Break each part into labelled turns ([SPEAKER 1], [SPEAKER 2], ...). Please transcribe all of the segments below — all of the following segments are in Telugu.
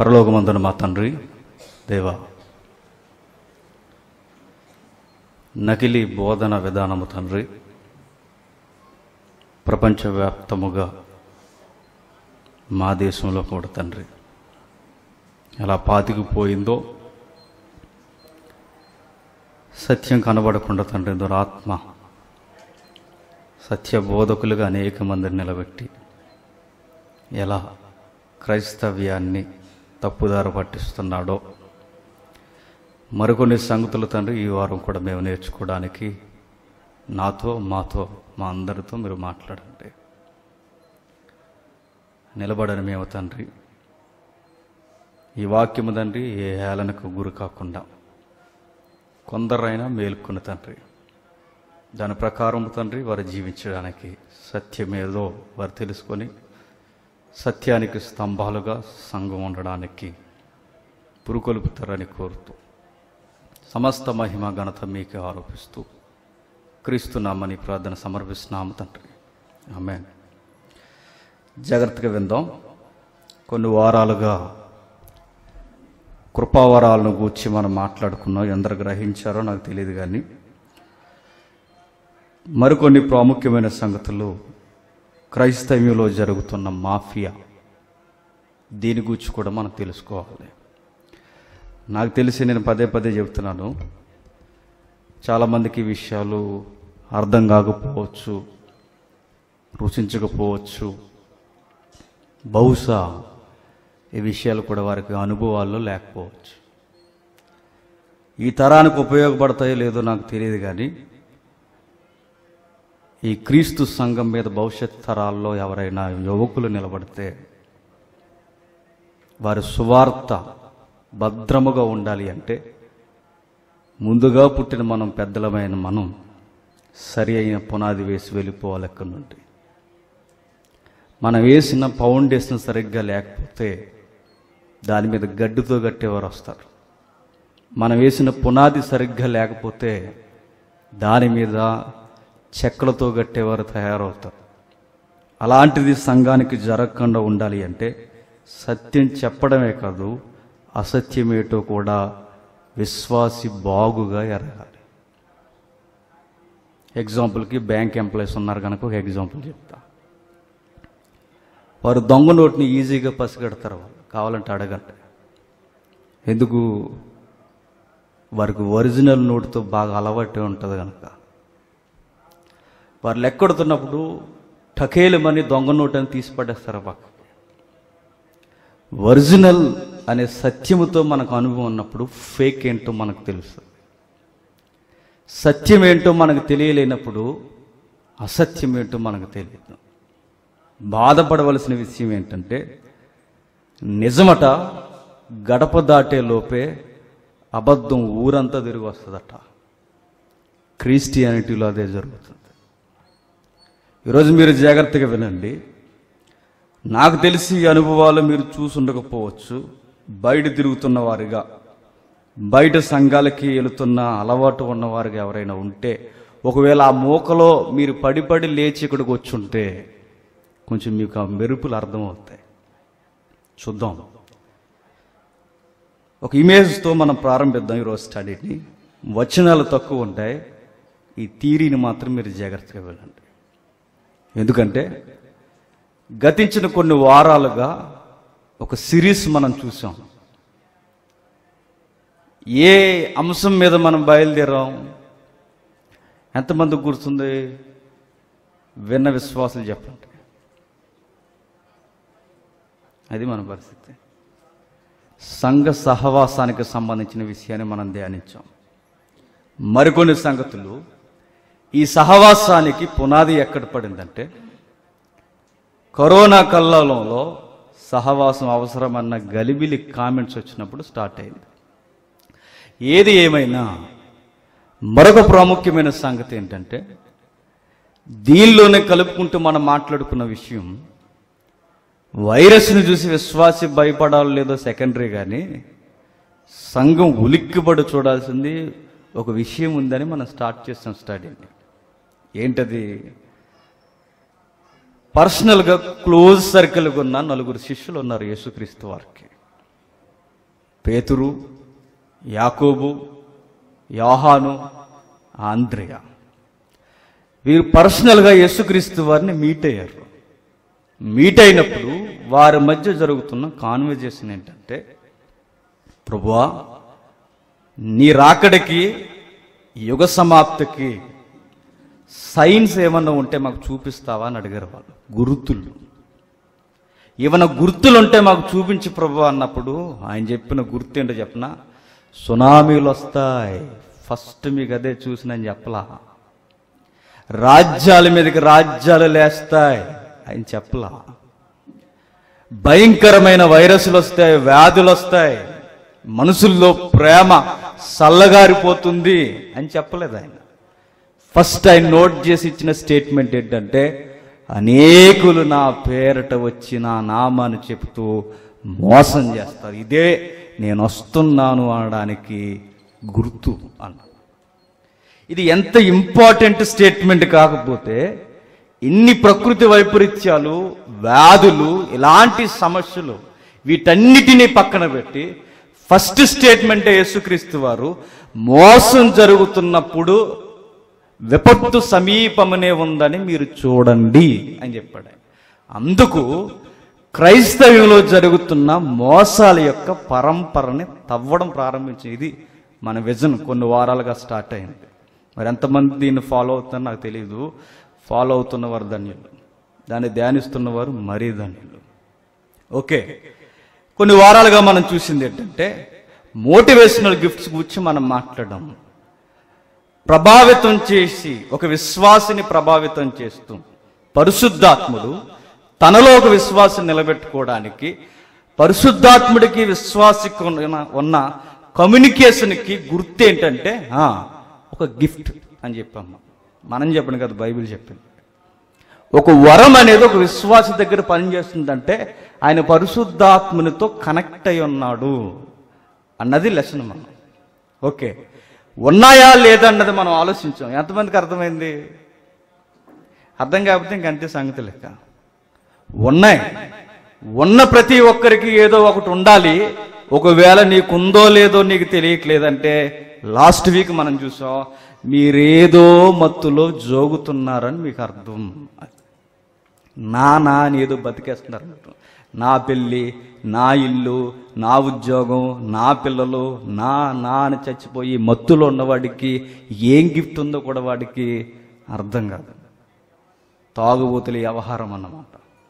[SPEAKER 1] పరలోకమందున మా తండ్రి దేవా నకిలీ బోధన విధానము తండ్రి ప్రపంచవ్యాప్తముగా మా దేశంలో కూడా తండ్రి ఎలా పాతికిపోయిందో సత్యం కనబడకుండా తండ్రి దురాత్మ సత్య బోధకులుగా అనేక మందిని నిలబెట్టి ఎలా క్రైస్తవ్యాన్ని తప్పుదారి పట్టిస్తున్నాడో మరికొన్ని సంగతులు తండ్రి ఈ వారం కూడా మేము నేర్చుకోవడానికి నాతో మాతో మా అందరితో మీరు మాట్లాడండి నిలబడని మేము తండ్రి ఈ వాక్యము తండ్రి ఏ హేళనకు గురి కాకుండా కొందరైనా మేల్కొని తండ్రి దాని ప్రకారం తండ్రి వారు జీవించడానికి సత్యమేదో వారు తెలుసుకొని సత్యానికి స్తంభాలుగా సంఘం ఉండడానికి పురుకొలుపుతారని కోరుతూ సమస్త మహిమ ఘనత మీకే ఆరోపిస్తూ క్రీస్తున్నామని ప్రార్థన సమర్పిస్తున్నాము తండ్రి ఆమె జాగ్రత్తగా విందాం కొన్ని వారాలుగా కృపావరాలను గూర్చి మనం మాట్లాడుకున్నాం ఎందరు గ్రహించారో నాకు తెలియదు కానీ మరికొన్ని ప్రాముఖ్యమైన సంగతులు క్రైస్తవ్యంలో జరుగుతున్న మాఫియా దీని గురించి కూడా మనం తెలుసుకోవాలి నాకు తెలిసి నేను పదే పదే చెబుతున్నాను చాలామందికి ఈ విషయాలు అర్థం కాకపోవచ్చు రుచించకపోవచ్చు బహుశా ఈ విషయాలు కూడా వారికి అనుభవాల్లో లేకపోవచ్చు ఈ తరానికి ఉపయోగపడతాయో లేదో నాకు తెలియదు కానీ ఈ క్రీస్తు సంఘం మీద భవిష్యత్ తరాల్లో ఎవరైనా యువకులు నిలబడితే వారి సువార్త భద్రముగా ఉండాలి అంటే ముందుగా పుట్టిన మనం పెద్దలమైన మనం సరి అయిన పునాది వేసి వెళ్ళిపోవాలి ఎక్కడి నుండి మనం వేసిన ఫౌండేషన్ సరిగ్గా లేకపోతే దాని మీద గడ్డితో కట్టేవారు వస్తారు మనం వేసిన పునాది సరిగ్గా లేకపోతే దాని మీద చెక్కలతో కట్టేవారు తయారవుతారు అలాంటిది సంఘానికి జరగకుండా ఉండాలి అంటే సత్యం చెప్పడమే కాదు అసత్యమేటో కూడా విశ్వాసి బాగుగా ఎరగాలి ఎగ్జాంపుల్కి బ్యాంక్ ఎంప్లాయీస్ ఉన్నారు కనుక ఒక ఎగ్జాంపుల్ చెప్తా వారు దొంగ నోటిని ఈజీగా పసిగడతారు వాళ్ళు కావాలంటే అడగండి ఎందుకు వారికి ఒరిజినల్ నోటుతో బాగా అలవాటు ఉంటుంది కనుక వారు లెక్కొడుతున్నప్పుడు టకేలమని దొంగ నోటు అని తీసి పడేస్తారు పక్కకి ఒరిజినల్ అనే సత్యముతో మనకు అనుభవం ఉన్నప్పుడు ఫేక్ ఏంటో మనకు తెలుస్తుంది సత్యం ఏంటో మనకు తెలియలేనప్పుడు అసత్యం ఏంటో మనకు తెలియదు బాధపడవలసిన విషయం ఏంటంటే నిజమట గడప దాటే లోపే అబద్ధం ఊరంతా తిరిగి వస్తుందట క్రిస్టియానిటీలో అదే జరుగుతుంది ఈరోజు మీరు జాగ్రత్తగా వినండి నాకు తెలిసి ఈ అనుభవాలు మీరు చూసుండకపోవచ్చు బయట తిరుగుతున్న వారిగా బయట సంఘాలకి వెళుతున్న అలవాటు ఉన్నవారుగా ఎవరైనా ఉంటే ఒకవేళ ఆ మూకలో మీరు పడి పడి లేచి ఇక్కడికి వచ్చి ఉంటే కొంచెం మీకు ఆ మెరుపులు అర్థమవుతాయి చూద్దాం ఒక ఇమేజ్తో మనం ప్రారంభిద్దాం ఈరోజు స్టడీని వచనాలు తక్కువ ఉంటాయి ఈ థీరీని మాత్రం మీరు జాగ్రత్తగా వెళ్ళండి ఎందుకంటే గతించిన కొన్ని వారాలుగా ఒక సిరీస్ మనం చూసాం ఏ అంశం మీద మనం బయలుదేరాం ఎంతమంది గుర్తుంది విన్న విశ్వాసాలు చెప్పండి అది మన పరిస్థితి సంఘ సహవాసానికి సంబంధించిన విషయాన్ని మనం ధ్యానించాం మరికొన్ని సంగతులు ఈ సహవాసానికి పునాది ఎక్కడ పడిందంటే కరోనా కల్లంలో సహవాసం అవసరమన్న గలిబిలి కామెంట్స్ వచ్చినప్పుడు స్టార్ట్ అయింది ఏది ఏమైనా మరొక ప్రాముఖ్యమైన సంగతి ఏంటంటే దీనిలోనే కలుపుకుంటూ మనం మాట్లాడుకున్న విషయం వైరస్ను చూసి విశ్వాసి భయపడాలో లేదో సెకండరీ కానీ సంఘం ఉలిక్కిపడి చూడాల్సింది ఒక విషయం ఉందని మనం స్టార్ట్ చేస్తాం స్టడీని ఏంటది పర్సనల్గా క్లోజ్ సర్కిల్గా ఉన్న నలుగురు శిష్యులు ఉన్నారు యేసుక్రీస్తు వారికి పేతురు యాకోబు యోహాను ఆంద్రియ వీరు పర్సనల్గా యేసుక్రీస్తు వారిని మీట్ అయ్యారు మీట్ అయినప్పుడు వారి మధ్య జరుగుతున్న కాన్వర్జేషన్ ఏంటంటే ప్రభువా నీ రాకడికి యుగ సమాప్తికి సైన్స్ ఏమన్నా ఉంటే మాకు చూపిస్తావా అని అడిగారు వాళ్ళు గుర్తులు ఏమైనా గుర్తులు ఉంటే మాకు చూపించి ప్రభు అన్నప్పుడు ఆయన చెప్పిన గుర్తు ఏంటో చెప్పనా సునామీలు వస్తాయి ఫస్ట్ మీకు అదే చూసినని చెప్పలా రాజ్యాల మీదకి రాజ్యాలు లేస్తాయి ఆయన చెప్పలా భయంకరమైన వైరస్లు వస్తాయి వ్యాధులు వస్తాయి మనుషుల్లో ప్రేమ సల్లగారిపోతుంది అని చెప్పలేదు ఆయన ఫస్ట్ ఆయన నోట్ చేసి ఇచ్చిన స్టేట్మెంట్ ఏంటంటే అనేకులు నా పేరట వచ్చి నా నామాన్ని చెబుతూ మోసం చేస్తారు ఇదే నేను వస్తున్నాను అనడానికి గుర్తు అన్న ఇది ఎంత ఇంపార్టెంట్ స్టేట్మెంట్ కాకపోతే ఇన్ని ప్రకృతి వైపరీత్యాలు వ్యాధులు ఇలాంటి సమస్యలు వీటన్నిటినీ పక్కన పెట్టి ఫస్ట్ స్టేట్మెంట్ యేసుక్రీస్తు వారు మోసం జరుగుతున్నప్పుడు విపత్తు సమీపమనే ఉందని మీరు చూడండి అని చెప్పాడు ఆయన. అందుకు క్రైస్తవ్యంలో జరుగుతున్న మోసాల యొక్క పరంపరని తవ్వడం ప్రారంభించింది ఇది మన విజన్ కొన్ని వారాలుగా స్టార్ట్ అయింది మరి ఎంతమంది దీన్ని ఫాలో అవుతుందో నాకు తెలియదు ఫాలో అవుతున్న వారు ధన్యులు దాన్ని ధ్యానిస్తున్నవారు మరీ ధన్యులు ఓకే కొన్ని వారాలుగా మనం చూసింది ఏంటంటే మోటివేషనల్ గిఫ్ట్స్ గురించి మనం మాట్లాడడం ప్రభావితం చేసి ఒక విశ్వాసిని ప్రభావితం చేస్తూ పరిశుద్ధాత్ముడు తనలో ఒక విశ్వాసం నిలబెట్టుకోవడానికి పరిశుద్ధాత్ముడికి విశ్వాసికి ఉన్న- ఉన్న కమ్యూనికేషన్కి గుర్తు ఏంటంటే ఆ, ఒక గిఫ్ట్ అని చెప్పాము మనం చెప్పండి కదా బైబిల్ చెప్పింది ఒక వరం అనేది ఒక విశ్వాసి దగ్గర పనిచేస్తుందంటే ఆయన పరిశుద్ధాత్మునితో కనెక్ట్ అయి ఉన్నాడు అన్నది లెసన్ మనం ఓకే ఉన్నాయా లేదా అన్నది మనం ఆలోచించాం ఎంతమందికి అర్థమైంది అర్థం కాకపోతే ఇంక అంతే సంగతి లెక్క ఉన్నాయి ఉన్న ప్రతి ఒక్కరికి ఏదో ఒకటి ఉండాలి ఒకవేళ నీకుందో లేదో నీకు తెలియట్లేదంటే లాస్ట్ వీక్ మనం చూసాం మీరేదో మత్తులో జోగుతున్నారని మీకు అర్థం నా నా అని ఏదో బతికేస్తున్నారు అన్నట్టు. నా పెళ్ళి నా ఇల్లు నా ఉద్యోగం నా పిల్లలు నా నా అని చచ్చిపోయి మత్తులో ఉన్నవాడికి ఏం గిఫ్ట్ ఉందో కూడా వాడికి అర్థం కాదు తాగుబోతుల వ్యవహారం అన్నమాట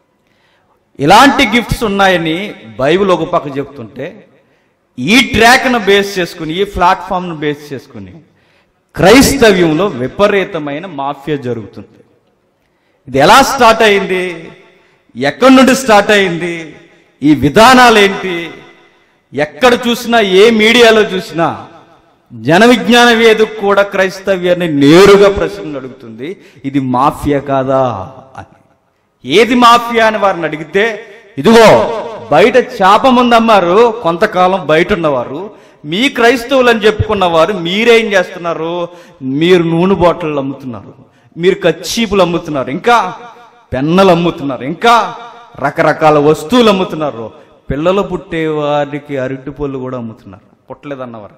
[SPEAKER 1] ఇలాంటి గిఫ్ట్స్ ఉన్నాయని బైబిల్ ఒక పక్క చెప్తుంటే ఈ ట్రాక్ను బేస్ చేసుకుని ఈ ప్లాట్ఫామ్ను బేస్ చేసుకుని క్రైస్తవ్యంలో విపరీతమైన మాఫియా జరుగుతుంది ఇది ఎలా స్టార్ట్ అయింది ఎక్కడి నుండి స్టార్ట్ అయింది ఈ విధానాలు ఏంటి ఎక్కడ చూసినా ఏ మీడియాలో చూసినా జన విజ్ఞాన వేదిక కూడా క్రైస్తవ్యాన్ని నేరుగా ప్రశ్నలు అడుగుతుంది ఇది మాఫియా కాదా అని ఏది మాఫియా అని వారిని అడిగితే ఇదిగో బయట చేప ముందు అమ్మారు కొంతకాలం బయట ఉన్నవారు మీ క్రైస్తవులు అని చెప్పుకున్నవారు మీరేం చేస్తున్నారు మీరు నూనె బాటిళ్ళు అమ్ముతున్నారు మీరు కచ్చీపులు అమ్ముతున్నారు ఇంకా పెన్నలు అమ్ముతున్నారు ఇంకా రకరకాల వస్తువులు అమ్ముతున్నారు పిల్లలు పుట్టే వారికి అరటి పళ్ళు కూడా అమ్ముతున్నారు పుట్టలేదన్న వారికి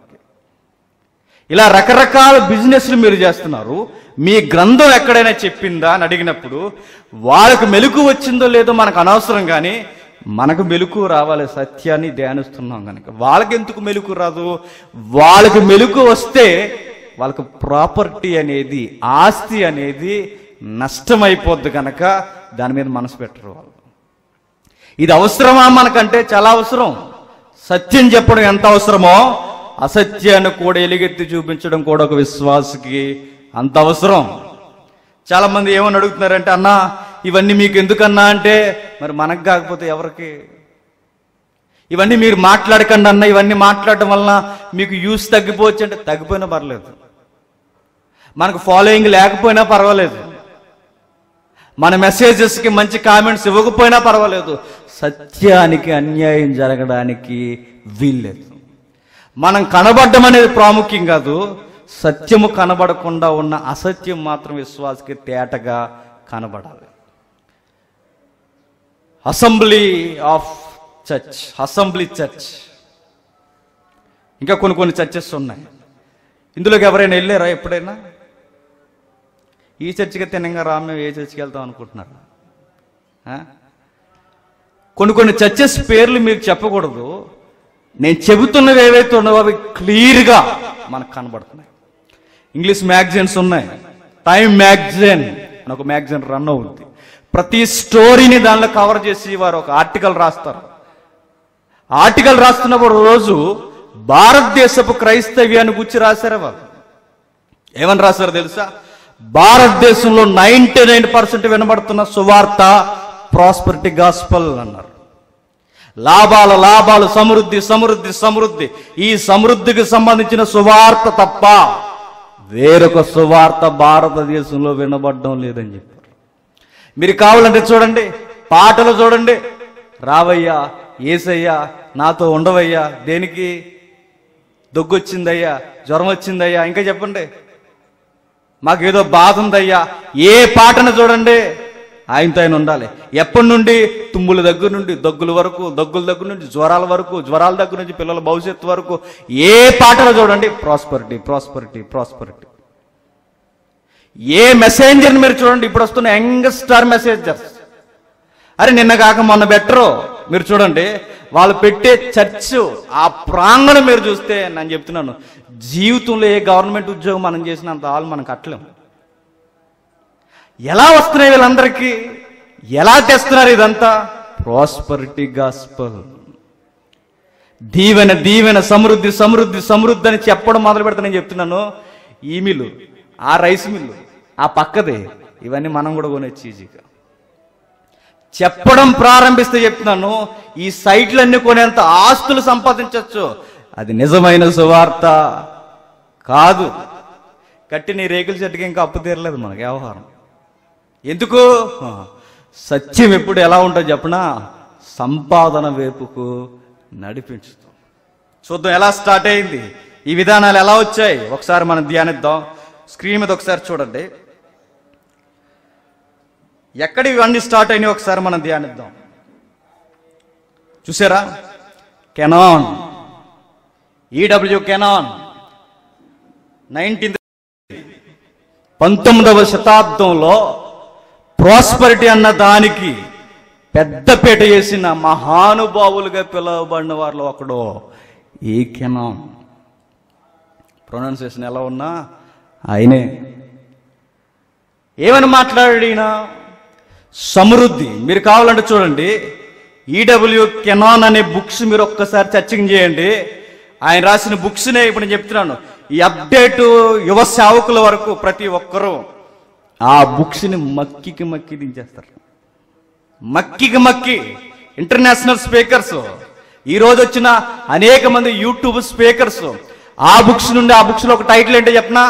[SPEAKER 1] ఇలా రకరకాల బిజినెస్లు మీరు చేస్తున్నారు మీ గ్రంథం ఎక్కడైనా చెప్పిందా అని అడిగినప్పుడు వాళ్ళకు మెలకు వచ్చిందో లేదో మనకు అనవసరం కానీ మనకు మెలకు రావాలి సత్యాన్ని ధ్యానిస్తున్నాం కనుక వాళ్ళకి ఎందుకు మెలకు రాదు వాళ్ళకి మెలకు వస్తే వాళ్ళకు ప్రాపర్టీ అనేది ఆస్తి అనేది నష్టమైపోద్ది కనుక దాని మీద మనసు పెట్టరు వాళ్ళు ఇది అవసరమా మనకంటే చాలా అవసరం సత్యం చెప్పడం ఎంత అవసరమో అసత్యాన్ని కూడా ఎలుగెత్తి చూపించడం కూడా ఒక విశ్వాసకి అంత అవసరం చాలా మంది ఏమని అడుగుతున్నారంటే అన్నా ఇవన్నీ మీకు ఎందుకన్నా అంటే మరి మనకు కాకపోతే ఎవరికి ఇవన్నీ మీరు మాట్లాడకండి అన్న ఇవన్నీ మాట్లాడటం వలన మీకు యూస్ తగ్గిపోవచ్చు అంటే తగ్గిపోయినా పర్లేదు మనకు ఫాలోయింగ్ లేకపోయినా పర్వాలేదు మన మెసేజెస్కి మంచి కామెంట్స్ ఇవ్వకపోయినా పర్వాలేదు సత్యానికి అన్యాయం జరగడానికి వీల్లేదు మనం కనబడడం అనేది ప్రాముఖ్యం కాదు సత్యము కనబడకుండా ఉన్న అసత్యం మాత్రం విశ్వాసకి తేటగా కనబడాలి assembly of church assembly church ఇంకా కొన్ని కొన్ని చర్చెస్ ఉన్నాయి ఇందులోకి ఎవరైనా వెళ్ళారా ఎప్పుడైనా ఈ చర్చికి తినంగా రా మేము ఏ చర్చికి వెళ్తాం అనుకుంటున్నారు ఆ? కొన్ని కొన్ని చర్చెస్ పేర్లు మీకు చెప్పకూడదు నేను చెబుతున్నవి ఏవైతే ఉన్నావో అవి క్లియర్గా మనకు కనబడుతున్నాయి ఇంగ్లీష్ మ్యాగజైన్స్ ఉన్నాయి టైమ్ మ్యాగజైన్ అని ఒక మ్యాగజైన్ రన్ అవుతుంది ప్రతి స్టోరీని దానిలో కవర్ చేసి వారు ఒక ఆర్టికల్ రాస్తారు ఆర్టికల్ రాస్తున్నప్పుడు రోజు భారతదేశపు క్రైస్తవ్యాన్ని గురించి రాశారు వాళ్ళు ఏమని రాశారు తెలుసా భారతదేశంలో నైంటీ నైన్ పర్సెంట్ వినబడుతున్న సువార్త ప్రాస్పరిటీ గాస్పల్ అన్నారు లాభాలు లాభాలు సమృద్ధి సమృద్ధి సమృద్ధి ఈ సమృద్ధికి సంబంధించిన సువార్త తప్ప వేరొక సువార్త భారతదేశంలో వినబడడం లేదని చెప్పారు మీరు కావాలంటే చూడండి పాటలు చూడండి రావయ్యా ఏసయ్యా నాతో ఉండవయ్యా దేనికి దొగ్గొచ్చిందయ్యా జ్వరం వచ్చిందయ్యా ఇంకా చెప్పండి మాకేదో బాధ ఉందయ్యా ఏ పాటను చూడండి ఆయనతో ఆయన ఉండాలి ఎప్పటి నుండి తుమ్ముల దగ్గర నుండి దగ్గుల వరకు దగ్గుల దగ్గర నుండి జ్వరాల వరకు జ్వరాల దగ్గర నుంచి పిల్లల భవిష్యత్తు వరకు ఏ పాటలో చూడండి ప్రాస్పరిటీ ప్రాస్పరిటీ ప్రాస్పరిటీ ఏ మెసేంజర్ని మీరు చూడండి ఇప్పుడు వస్తున్న యంగ్ స్టార్ మెసేంజర్స్ అరే నిన్న కాక మొన్న బెటరు మీరు చూడండి వాళ్ళు పెట్టే చర్చ్ ఆ ప్రాంగణం మీరు చూస్తే నేను చెప్తున్నాను జీవితంలో ఏ గవర్నమెంట్ ఉద్యోగం మనం చేసినంత వాళ్ళు మనం కట్టలేము ఎలా వస్తున్నాయి వీళ్ళందరికీ ఎలా తెస్తున్నారు ఇదంతా ప్రాస్పరిటీ గాస్పల్ దీవెన దీవెన సమృద్ధి సమృద్ధి సమృద్ధి అని చెప్పడం మొదలు పెడతా నేను చెప్తున్నాను ఈ మిల్లు ఆ రైస్ మిల్లు ఆ పక్కదే ఇవన్నీ మనం కూడా కొనొచ్చు ఈజీగా చెప్పడం ప్రారంభిస్తే చెప్తున్నాను ఈ సైట్లన్నీ కొనేంత ఆస్తులు సంపాదించవచ్చు అది నిజమైన సువార్త కాదు కట్టి నీ రేకుల చెట్టుకి ఇంకా అప్పు తీరలేదు మనకి వ్యవహారం ఎందుకు ఆ, సత్యం ఎప్పుడు ఎలా ఉంటుందో చెప్పనా సంపాదన వైపుకు నడిపించుతాం చూద్దాం ఎలా స్టార్ట్ అయింది ఈ విధానాలు ఎలా వచ్చాయి ఒకసారి మనం ధ్యానిద్దాం స్క్రీన్ మీద ఒకసారి చూడండి ఎక్కడ ఇవన్నీ స్టార్ట్ అయినాయి ఒకసారి మనం ధ్యానిద్దాం చూసారా కెనాన్ ఈడబ్ల్యూ కెనాన్ నైన్టీన్త్ పంతొమ్మిదవ శతాబ్దంలో ప్రాస్పరిటీ అన్న దానికి పెద్దపీట వేసిన మహానుభావులుగా పిలువబడిన వారిలో ఒకడు ఈ కెనాన్ ప్రొనౌన్సియేషన్ ఎలా ఉన్నా ఆయనే ఏమని మాట్లాడాడు ఈయన సమృద్ధి మీరు కావాలంటే చూడండి ఈడబ్ల్యూ కెనాన్ అనే బుక్స్ మీరు ఒక్కసారి చర్చింగ్ చేయండి ఆయన రాసిన బుక్స్నే ఇప్పుడు నేను చెప్తున్నాను ఈ అప్డేట్ యువ సేవకుల వరకు ప్రతి ఒక్కరూ ఆ బుక్స్ని మక్కికి మక్కి దించేస్తారు మక్కికి మక్కి ఇంటర్నేషనల్ స్పీకర్స్ ఈ రోజు వచ్చిన అనేక మంది యూట్యూబ్ స్పీకర్స్ ఆ బుక్స్ నుండి ఆ బుక్స్ లో ఒక టైటిల్ ఏంటో చెప్పనా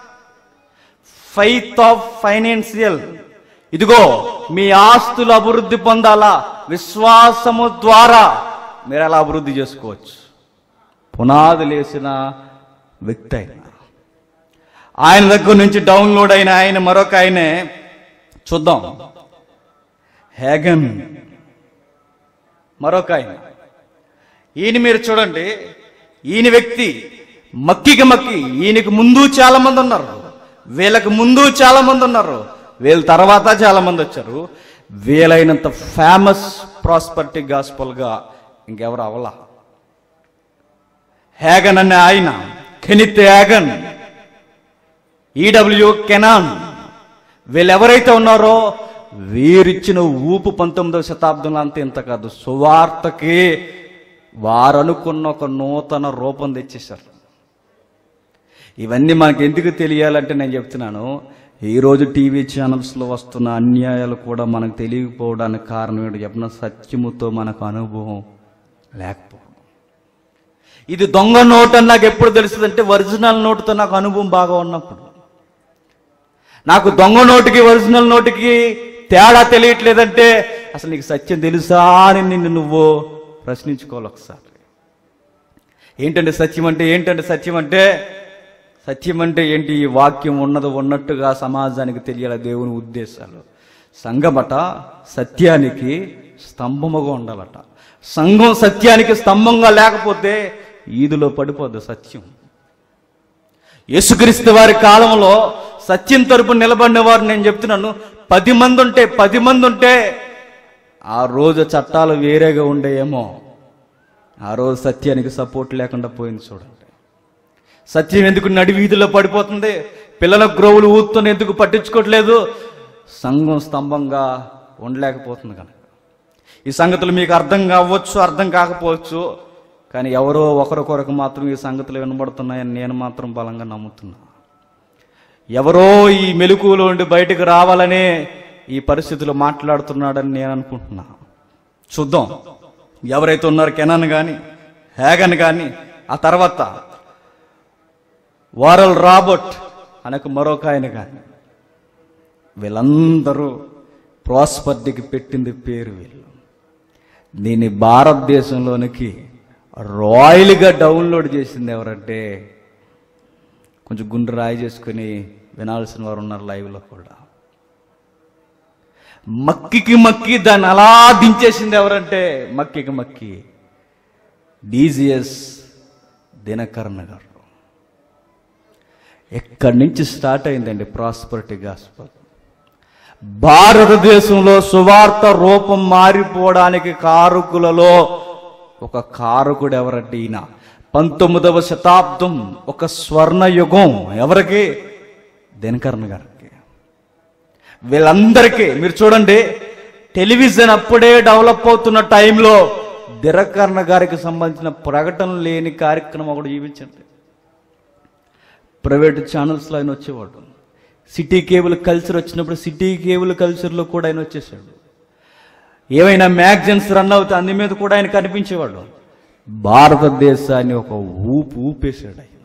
[SPEAKER 1] ఫైత్ ఆఫ్ ఫైనాన్షియల్ ఇదిగో మీ ఆస్తులు అభివృద్ధి పొందాలా విశ్వాసము ద్వారా మీరు ఎలా అభివృద్ధి చేసుకోవచ్చు పునాది లేసిన వ్యక్తి ఆయన ఆయన దగ్గర నుంచి డౌన్లోడ్ అయిన ఆయన మరొక ఆయనే చూద్దాం హేగన్ మరొక ఆయన ఈయన మీరు చూడండి ఈయన వ్యక్తి మక్కికి మక్కి ఈయనకి ముందు చాలా మంది ఉన్నారు వీళ్ళకి ముందు చాలా మంది ఉన్నారు వీళ్ళ తర్వాత చాలా మంది వచ్చారు వీలైనంత ఫేమస్ ప్రాస్పర్టీ గాస్పల్గా ఇంకెవరు అవలా హ్యాగన్ అనే ఆయన కెనిత్ హ్యాగన్ ఈడబ్ల్యూ కెనాన్ వీళ్ళెవరైతే ఉన్నారో వీరిచ్చిన ఊపు పంతొమ్మిదవ శతాబ్దంలో అంత ఇంత కాదు సువార్తకి వారు అనుకున్న ఒక నూతన రూపం తెచ్చేశారు ఇవన్నీ మనకి ఎందుకు తెలియాలంటే నేను చెప్తున్నాను ఈరోజు టీవీ ఛానల్స్లో వస్తున్న అన్యాయాలు కూడా మనకు తెలియకపోవడానికి కారణం ఏంటి చెప్పిన సత్యముతో మనకు అనుభవం లేకపోవడం ఇది దొంగ నోట్ అని నాకు ఎప్పుడు తెలుస్తుందంటే ఒరిజినల్ నోటుతో నాకు అనుభవం బాగా ఉన్నప్పుడు నాకు దొంగ నోటికి ఒరిజినల్ నోటికి తేడా తెలియట్లేదంటే అసలు నీకు సత్యం తెలుసా అని నిన్ను నువ్వు ప్రశ్నించుకోవాలి ఒకసారి ఏంటంటే సత్యం అంటే ఏంటంటే సత్యం అంటే సత్యం అంటే ఏంటి ఈ వాక్యం ఉన్నది ఉన్నట్టుగా సమాజానికి తెలియాలి దేవుని ఉద్దేశాలు సంఘమట సత్యానికి స్తంభముగా ఉండాలట సంఘం సత్యానికి స్తంభంగా లేకపోతే ఈదులో పడిపోద్ది సత్యం యేసుక్రీస్తు వారి కాలంలో సత్యం తరపు నిలబడిన వారు నేను చెప్తున్నాను పది మంది ఉంటే పది మంది ఉంటే ఆ రోజు చట్టాలు వేరేగా ఉండేయేమో ఆ రోజు సత్యానికి సపోర్ట్ లేకుండా పోయింది చూడండి సత్యం ఎందుకు నడి వీధిలో పడిపోతుంది పిల్లల గ్రోవులు ఊతుని ఎందుకు పట్టించుకోవట్లేదు సంఘం స్తంభంగా ఉండలేకపోతుంది కనుక ఈ సంగతులు మీకు అర్థం కావచ్చు అర్థం కాకపోవచ్చు కానీ ఎవరో ఒకరి కొరకు మాత్రం ఈ సంగతులు వినబడుతున్నాయని నేను మాత్రం బలంగా నమ్ముతున్నా ఎవరో ఈ మెలకువలో ఉండి బయటకు రావాలనే ఈ పరిస్థితులు మాట్లాడుతున్నాడని నేను అనుకుంటున్నా చూద్దాం ఎవరైతే ఉన్నారో కెనన్ కానీ హ్యాగన్ కానీ ఆ తర్వాత వారల్ రాబర్ట్ అనకు మరొక ఆయన కానీ వీళ్ళందరూ ప్రాస్పర్టీకి పెట్టింది పేరు వీళ్ళు దీన్ని భారతదేశంలోనికి రాయల్గా డౌన్లోడ్ చేసింది ఎవరంటే కొంచెం గుండె రాయి చేసుకుని వినాల్సిన వారు ఉన్నారు లైవ్లో కూడా మక్కికి మక్కి దాన్ని అలా దించేసింది ఎవరంటే మక్కికి మక్కి డీజిఎస్ దినకరణ గారు ఎక్కడి నుంచి స్టార్ట్ అయిందండి ప్రాస్పరిటీ గాస్పల్ భారతదేశంలో సువార్త రూపం మారిపోవడానికి కారకులలో ఒక కారకుడు ఎవరంటే ఈయన పంతొమ్మిదవ శతాబ్దం ఒక స్వర్ణ యుగం ఎవరికి దినకరణ గారికి వీళ్ళందరికీ మీరు చూడండి టెలివిజన్ అప్పుడే డెవలప్ అవుతున్న టైంలో దినకరణ గారికి సంబంధించిన ప్రకటన లేని కార్యక్రమం ఒకటి చూపించండి ప్రైవేట్ ఛానల్స్లో ఆయన వచ్చేవాడు సిటీ కేబుల్ కల్చర్ వచ్చినప్పుడు సిటీ కేబుల్ కల్చర్లో కూడా ఆయన వచ్చేసాడు ఏమైనా మ్యాగజైన్స్ రన్ అవుతే అందు మీద కూడా ఆయన కనిపించేవాడు భారతదేశాన్ని ఒక ఊపు ఊపేశాడు ఆయన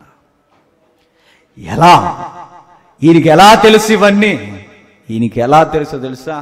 [SPEAKER 1] ఎలా ఈయనకి ఎలా తెలుసు ఇవన్నీ ఈయనకి ఎలా తెలుసో తెలుసా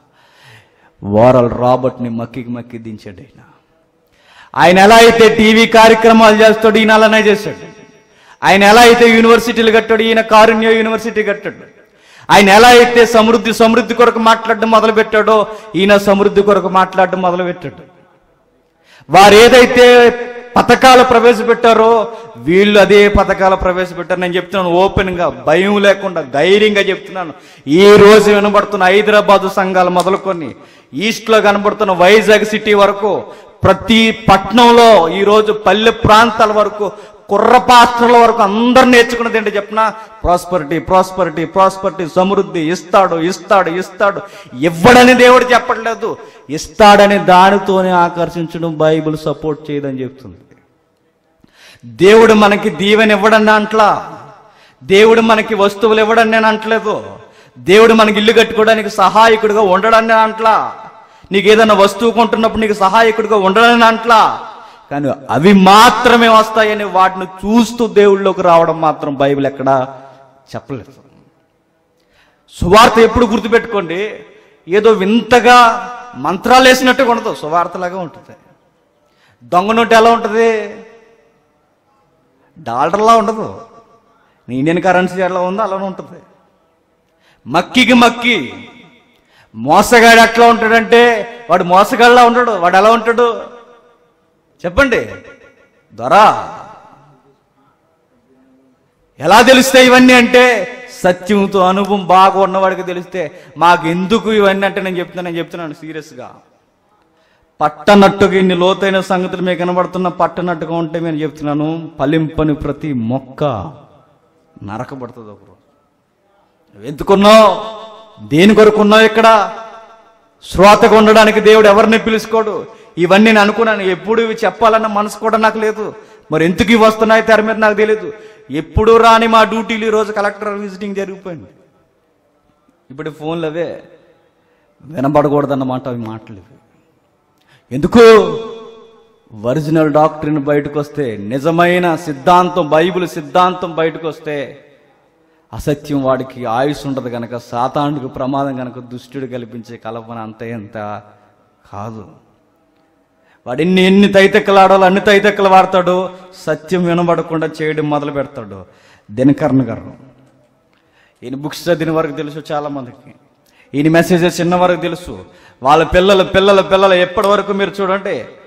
[SPEAKER 1] వారల్ రాబర్ట్ని మక్కికి మక్కి దించాడు ఆయన ఆయన ఎలా అయితే టీవీ కార్యక్రమాలు చేస్తాడు ఈయన అలానే చేశాడు ఆయన ఎలా అయితే యూనివర్సిటీలు కట్టాడు ఈయన కారుణ్య యూనివర్సిటీ కట్టాడు ఆయన ఎలా అయితే సమృద్ధి సమృద్ధి కొరకు మాట్లాడడం మొదలు పెట్టాడో ఈయన సమృద్ధి కొరకు మాట్లాడడం మొదలు పెట్టాడు వారు ఏదైతే పథకాలు ప్రవేశపెట్టారో వీళ్ళు అదే పథకాలు ప్రవేశపెట్టారు నేను చెప్తున్నాను ఓపెన్ గా భయం లేకుండా ధైర్యంగా చెప్తున్నాను ఈ రోజు వినబడుతున్న హైదరాబాదు సంఘాలు మొదలుకొని ఈస్ట్ లో కనబడుతున్న వైజాగ్ సిటీ వరకు ప్రతి పట్టణంలో ఈ రోజు పల్లె ప్రాంతాల వరకు కుర్ర పాస్టర్ల వరకు అందరు నేర్చుకున్నది ఏంటి చెప్పిన ప్రాస్పరిటీ ప్రాస్పరిటీ ప్రాస్పరిటీ సమృద్ధి ఇస్తాడు ఇస్తాడు ఇస్తాడు ఇవ్వడని దేవుడు చెప్పట్లేదు ఇస్తాడని దానితోనే ఆకర్షించడం బైబిల్ సపోర్ట్ చేయదని చెప్తుంది దేవుడు మనకి దీవెన ఇవ్వడని అంట్లా దేవుడు మనకి వస్తువులు ఇవ్వడని నేను అంటలేదు దేవుడు మనకి ఇల్లు కట్టుకోవడానికి సహాయకుడిగా ఉండడని అంట్లా నీకు ఏదైనా వస్తువు కొంటున్నప్పుడు నీకు సహాయకుడిగా ఉండడని అంట్లా కానీ అవి మాత్రమే వస్తాయని వాటిని చూస్తూ దేవుళ్ళలోకి రావడం మాత్రం బైబిల్ ఎక్కడా చెప్పలేదు సువార్త ఎప్పుడు గుర్తుపెట్టుకోండి ఏదో వింతగా మంత్రాలు వేసినట్టుగా ఉండదు సువార్తలాగా ఉంటుంది దొంగ నోటు ఎలా ఉంటుంది డాలర్లా ఉండదు ఇండియన్ కరెన్సీ ఎలా ఉందో అలానే ఉంటుంది మక్కికి మక్కి మోసగాడు ఎట్లా ఉంటాడంటే వాడు మోసగాళ్ళలా ఉంటాడు వాడు ఎలా ఉంటాడు చెప్పండి దొరా ఎలా తెలుస్తాయి ఇవన్నీ అంటే సత్యంతో అనుభవం బాగా ఉన్నవాడికి తెలిస్తే మాకు ఎందుకు ఇవన్నీ అంటే నేను చెప్తున్నాను నేను చెప్తున్నాను సీరియస్గా పట్టనట్టుగా ఇన్ని లోతైన సంగతులు మీకు కనబడుతున్న పట్టనట్టుగా ఉంటే నేను చెప్తున్నాను ఫలింపని ప్రతి మొక్క నరకబడుతుంది ఒకరు నువ్వు ఎందుకున్నావు దేని కొరకున్నావు ఇక్కడ శ్రోతగా ఉండడానికి దేవుడు ఎవరిని పిలుచుకోడు ఇవన్నీ నేను అనుకున్నాను ఎప్పుడు ఇవి చెప్పాలన్న మనసు కూడా నాకు లేదు మరి ఎందుకు ఇవి వస్తున్నాయి తెర మీద నాకు తెలియదు ఎప్పుడు రాని మా డ్యూటీలు ఈరోజు కలెక్టర్ విజిటింగ్ జరిగిపోయింది ఇప్పుడు ఈ ఫోన్లు అవే వినబడకూడదన్నమాట అవి మాటలు ఇవి. ఎందుకు ఒరిజినల్ డాక్టరీని బయటకు వస్తే నిజమైన సిద్ధాంతం బైబిల్ సిద్ధాంతం బయటకు వస్తే అసత్యం వాడికి ఆయుష్ ఉండదు కనుక సాతానుడికి ప్రమాదం కనుక దుష్టుడు కల్పించే కల్పన అంత ఎంత కాదు వాడు ఎన్ని ఎన్ని తైతెక్కలాడాలో అన్ని తైతెక్కలు వాడతాడు సత్యం వినబడకుండా చేయడం మొదలు పెడతాడు దినకర్ణ గారు ఈయన బుక్స్ చదివిన వరకు తెలుసు చాలా మందికి ఈయన మెసేజెస్ చిన్న వరకు తెలుసు వాళ్ళ పిల్లల పిల్లల పిల్లలు ఎప్పటి వరకు మీరు చూడండి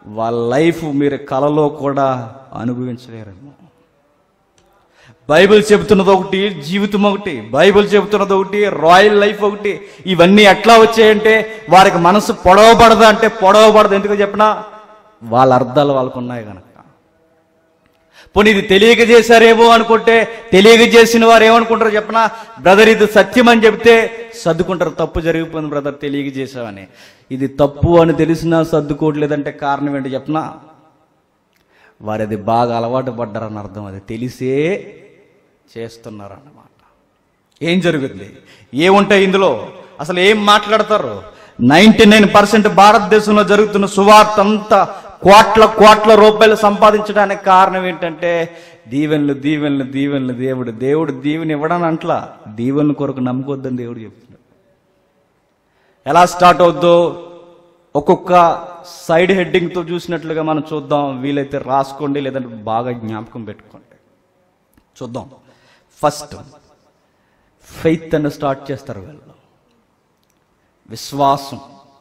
[SPEAKER 1] వాళ్ళ లైఫ్ మీరు కలలో కూడా అనుభవించలేరేమో బైబిల్ చెబుతున్నది ఒకటి జీవితం ఒకటి బైబిల్ చెబుతున్నది ఒకటి రాయల్ లైఫ్ ఒకటి ఇవన్నీ ఎట్లా వచ్చాయంటే వారికి మనసు పొడవబడదా అంటే పొడవబడదు ఎందుకు చెప్పినా వాళ్ళ అర్థాలు వాళ్ళకు ఉన్నాయి కనుక పోనీ ఇది తెలియక చేశారేమో అనుకుంటే తెలియక చేసిన వారు ఏమనుకుంటారో చెప్పనా బ్రదర్ ఇది సత్యం అని చెప్తే సర్దుకుంటారు తప్పు జరిగిపోయింది బ్రదర్ తెలియక చేసావని ఇది తప్పు అని తెలిసినా సర్దుకోవట్లేదంటే కారణం ఏంటి చెప్పనా వారు అది బాగా అలవాటు పడ్డారని అర్థం అది తెలిసే చేస్తున్నారు అన్నమాట ఏం జరుగుతుంది ఏముంటాయి ఇందులో అసలు ఏం మాట్లాడతారు నైంటీ నైన్ పర్సెంట్ భారతదేశంలో జరుగుతున్న సువార్త అంతా కోట్ల కోట్ల రూపాయలు సంపాదించడానికి కారణం ఏంటంటే దీవెనలు దీవెనలు దీవెనలు దేవుడు దేవుడు దీవెని ఇవ్వడానికి అంట్లా దీవెనల కొరకు నమ్ముకోద్దని దేవుడు చెప్తున్నాడు ఎలా స్టార్ట్ అవుద్దో ఒక్కొక్క సైడ్ హెడ్డింగ్తో చూసినట్లుగా మనం చూద్దాం వీలైతే రాసుకోండి లేదంటే బాగా జ్ఞాపకం పెట్టుకోండి చూద్దాం ఫస్ట్ ఫెయిత్ అని స్టార్ట్ చేస్తారు వీళ్ళు విశ్వాసం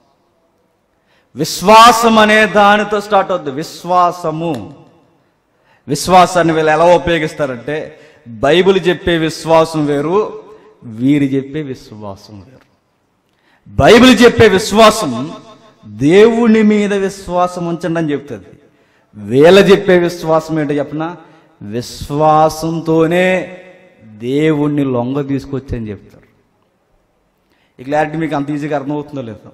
[SPEAKER 1] విశ్వాసం అనే దానితో స్టార్ట్ అవుద్ది విశ్వాసము విశ్వాసాన్ని వీళ్ళు ఎలా ఉపయోగిస్తారంటే బైబిల్ చెప్పే విశ్వాసం వేరు వీరు చెప్పే విశ్వాసం వేరు బైబిల్ చెప్పే విశ్వాసం దేవుని మీద విశ్వాసం ఉంచండి అని చెప్తుంది వీళ్ళ చెప్పే విశ్వాసం ఏంటో చెప్పనా విశ్వాసంతోనే దేవుణ్ణి లొంగ తీసుకొచ్చి అని చెప్తారు ఈ క్లారిటీ మీకు అంత ఈజీగా అర్థమవుతుందో లేదో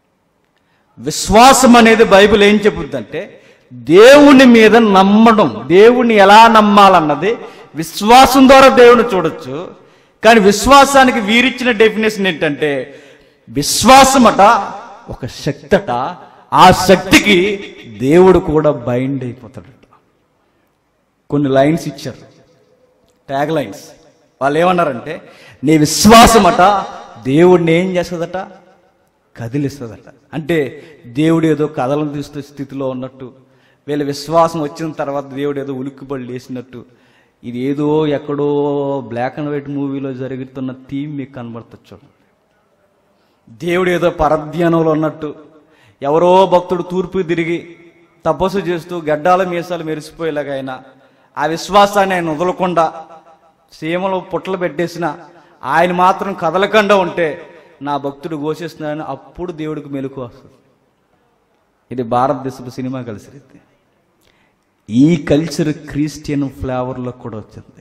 [SPEAKER 1] విశ్వాసం అనేది బైబిల్ ఏం చెబుతుందంటే దేవుని మీద నమ్మడం దేవుణ్ణి ఎలా నమ్మాలన్నది విశ్వాసం ద్వారా దేవుని చూడొచ్చు కానీ విశ్వాసానికి వీరిచ్చిన డెఫినేషన్ ఏంటంటే విశ్వాసమట ఒక శక్తట ఆ శక్తికి దేవుడు కూడా బైండ్ అయిపోతాడట కొన్ని లైన్స్ ఇచ్చారు ట్యాగ్ లైన్స్ వాళ్ళు ఏమన్నారంటే నీ విశ్వాసమట దేవుడిని ఏం చేస్తుందట కదిలిస్తుందట అంటే దేవుడు ఏదో కథలను తీస్తూ స్థితిలో ఉన్నట్టు వీళ్ళ విశ్వాసం వచ్చిన తర్వాత దేవుడు ఏదో ఉలిక్కిపడి లేసినట్టు ఇది ఏదో ఎక్కడో బ్లాక్ అండ్ వైట్ మూవీలో జరుగుతున్న థీమ్ మీకు కనబడుతుంది చూడండి దేవుడు ఏదో పరధ్యానంలో ఉన్నట్టు ఎవరో భక్తుడు తూర్పు తిరిగి తపస్సు చేస్తూ గడ్డాల మీసాలు మెరిసిపోయేలాగా ఆయన ఆ విశ్వాసాన్ని ఆయన వదలకుండా సీమలో పుట్టలు పెట్టేసిన ఆయన మాత్రం కదలకుండా ఉంటే నా భక్తుడు ఘోషిస్తున్నాడని అప్పుడు దేవుడికి మెలకు వస్తుంది ఇది భారతదేశపు సినిమా కలిసి ఈ కల్చర్ క్రిస్టియన్ ఫ్లేవర్లో కూడా వచ్చింది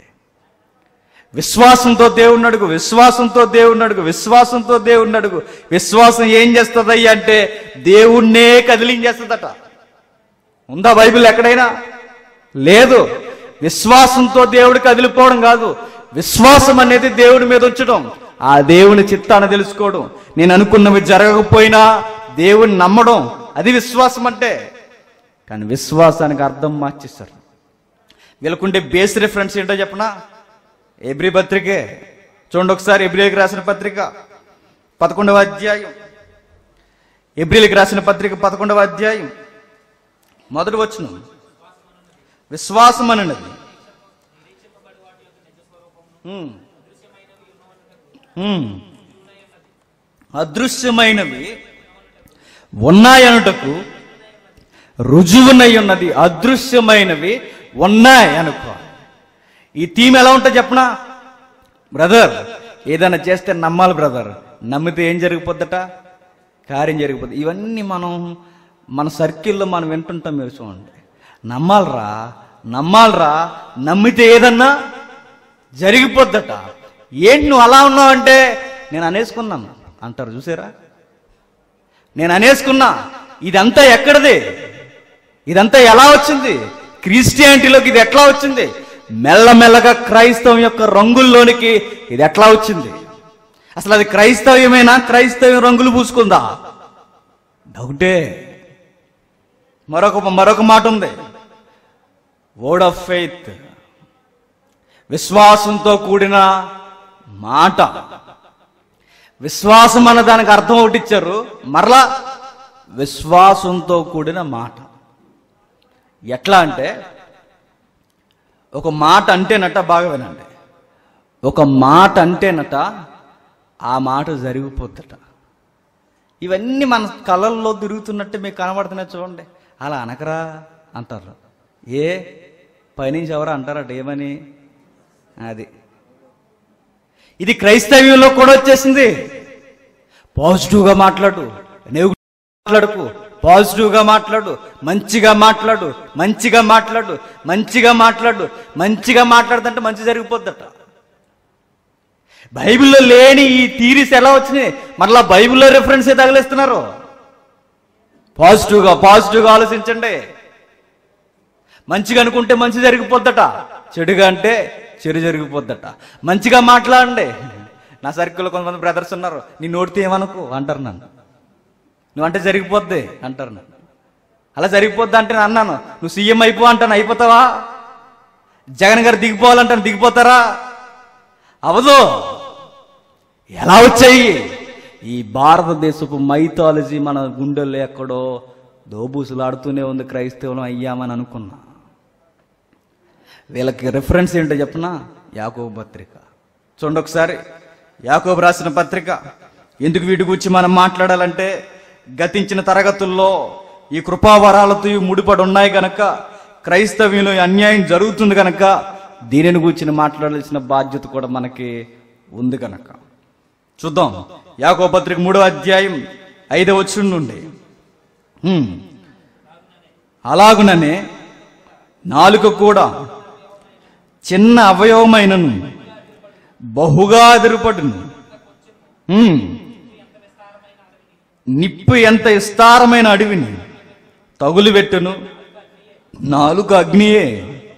[SPEAKER 1] విశ్వాసంతో దేవుణ్ణి అడుగు విశ్వాసంతో దేవుణ్ణి అడుగు విశ్వాసంతో దేవుణ్ణి అడుగు విశ్వాసం ఏం చేస్తుందయ్య అంటే దేవుణ్ణే కదిలించేస్తుందట ఉందా బైబిల్ ఎక్కడైనా లేదు విశ్వాసంతో దేవుడు కదిలిపోవడం కాదు విశ్వాసం అనేది దేవుడి మీద ఉంచడం ఆ దేవుని చిత్తాన్ని తెలుసుకోవడం నేను అనుకున్నవి జరగకపోయినా దేవుని నమ్మడం అది విశ్వాసం అంటే కానీ విశ్వాసానికి అర్థం మార్చేస్తారు వీళ్ళకుండే బేస్ రిఫరెన్స్ ఏంటో చెప్పనా ఎబ్రి పత్రికే చూడండి ఒకసారి ఎబ్రిలకు రాసిన పత్రిక పదకొండవ అధ్యాయం ఎబ్రిలకు రాసిన పత్రిక పదకొండవ అధ్యాయం మొదటి వచనం విశ్వాసం అన్నది ఉమ్. ఉమ్. అదృశ్యమైనవి ఉన్నాయనుటకు రుజువునై ఉన్నది అదృశ్యమైనవి ఉన్నాయి అనుకో ఈ థీమ్ ఎలా ఉంటుంది చెప్పనా బ్రదర్ ఏదైనా చేస్తే నమ్మాలి బ్రదర్ నమ్మితే ఏం జరిగిపోద్దట కార్యం జరిగిపోద్ది ఇవన్నీ మనం మన సర్కిల్లో మనం వింటుంటాం మీరు చూడండి నమ్మాలరా నమ్మాలరా నమ్మితే ఏదన్నా జరిగిపోద్దట ఏంటి నువ్వు అలా ఉన్నావు అంటే నేను అనేసుకున్నాను అంటారు చూసారా నేను అనేసుకున్నా ఇదంతా ఎక్కడిది ఇదంతా ఎలా వచ్చింది క్రిస్టియానిటీలోకి ఇది ఎట్లా వచ్చింది మెల్లమెల్లగా క్రైస్తవం యొక్క రంగుల్లోనికి ఇది ఎట్లా వచ్చింది అసలు అది క్రైస్తవ్యమేనా క్రైస్తవ్యం రంగులు పూసుకుందా డౌటే మరొక మరొక మాట ఉంది వర్డ్ ఆఫ్ ఫెయిత్ విశ్వాసంతో కూడిన మాట విశ్వాసం అన్న దానికి అర్థం ఒకటి ఇచ్చారు మరలా విశ్వాసంతో కూడిన మాట ఎట్లా అంటే ఒక మాట అంటేనట బాగా వినండి ఒక మాట అంటేనట ఆ మాట జరిగిపోద్దట ఇవన్నీ మన కళల్లో తిరుగుతున్నట్టు మీకు కనబడుతున్నాయి చూడండి అలా అనకరా అంటారు ఏ పైనుంచి ఎవరు అంటారట ఏమని అది ఇది క్రైస్తవ్యంలో కూడా వచ్చేసింది పాజిటివ్గా మాట్లాడు నెగిటివ్ మాట్లాడుకు పాజిటివ్గా మాట్లాడు మంచిగా మాట్లాడు మంచిగా మాట్లాడు మంచిగా మాట్లాడు మంచిగా మాట్లాడుతుంటే మంచి జరిగిపోద్దట బైబిల్లో లేని ఈ థీరీస్ ఎలా వచ్చినాయి మరలా బైబిల్లో రెఫరెన్సే తగిలేస్తున్నారు పాజిటివ్గా పాజిటివ్గా ఆలోచించండి మంచిగా అనుకుంటే మంచి జరిగిపోద్దట చెడుగా అంటే చెడు జరిగిపోద్దట మంచిగా మాట్లాడండి నా సర్కిల్లో కొంతమంది బ్రదర్స్ ఉన్నారు నీ నోటితో ఏమనుకో అంటారు నన్ను నువ్వు అంటే జరిగిపోద్ది అంటారు నన్ను అలా జరిగిపోద్ది అంటే నేను అన్నాను నువ్వు సీఎం అయిపో అంటాను అయిపోతావా జగన్ గారు దిగిపోవాలంటాను దిగిపోతారా అవదు ఎలా వచ్చాయి ఈ భారతదేశపు మైథాలజీ మన గుండెల్లో ఎక్కడో దోబూసులాడుతూనే ఉంది క్రైస్తవులం అయ్యామని అనుకున్నా వీళ్ళకి రిఫరెన్స్ ఏంటో చెప్పనా యాకోబు పత్రిక చూడండి ఒకసారి యాకోబు రాసిన పత్రిక ఎందుకు వీటి గురించి మనం మాట్లాడాలంటే గతించిన తరగతుల్లో ఈ కృపావరాలతో ఇవి ముడిపడి ఉన్నాయి గనక క్రైస్తవ్యంలో ఈ అన్యాయం జరుగుతుంది గనక దీనిని గురించి మాట్లాడాల్సిన బాధ్యత కూడా మనకి ఉంది గనక చూద్దాం యాకో పత్రిక మూడో అధ్యాయం ఐదవ వచ్చుండి నుండి హ్మ్. అలాగుననే నాలుక కూడా చిన్న అవయవమైనను బహుగా ఎదురుపడును హ్మ్. నిప్పు ఎంత విస్తారమైన అడవిని తగులు పెట్టును నాలుక అగ్నియే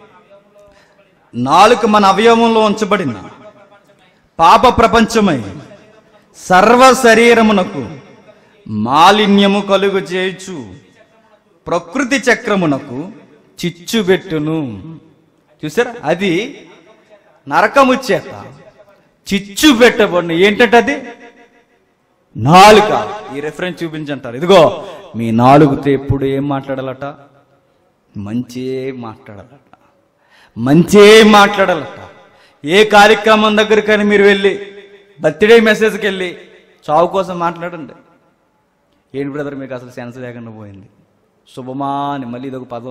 [SPEAKER 1] నాలుక మన అవయవంలో ఉంచబడిన పాప ప్రపంచమై సర్వ శరీరమునకు మాలిన్యము కలుగు చేయొచ్చు ప్రకృతి చక్రమునకు చిచ్చు పెట్టును చూసారా అది నరకము చేత చిచ్చు పెట్టబడిన ఏంటంటే అది నాలుక ఈ రెఫరెన్స్ చూపించంటారు ఇదిగో మీ నాలుగుతో ఎప్పుడు ఏం మాట్లాడాలట మంచే మాట్లాడాలట మంచే మాట్లాడాలట ఏ కార్యక్రమం దగ్గరికైనా మీరు వెళ్ళి బర్త్డే మెసేజ్కి వెళ్ళి చావు కోసం మాట్లాడండి ఏంటి బ్రదర్ మీకు అసలు సెన్స్ లేకుండా పోయింది శుభమా అని మళ్ళీ ఇదొక పదం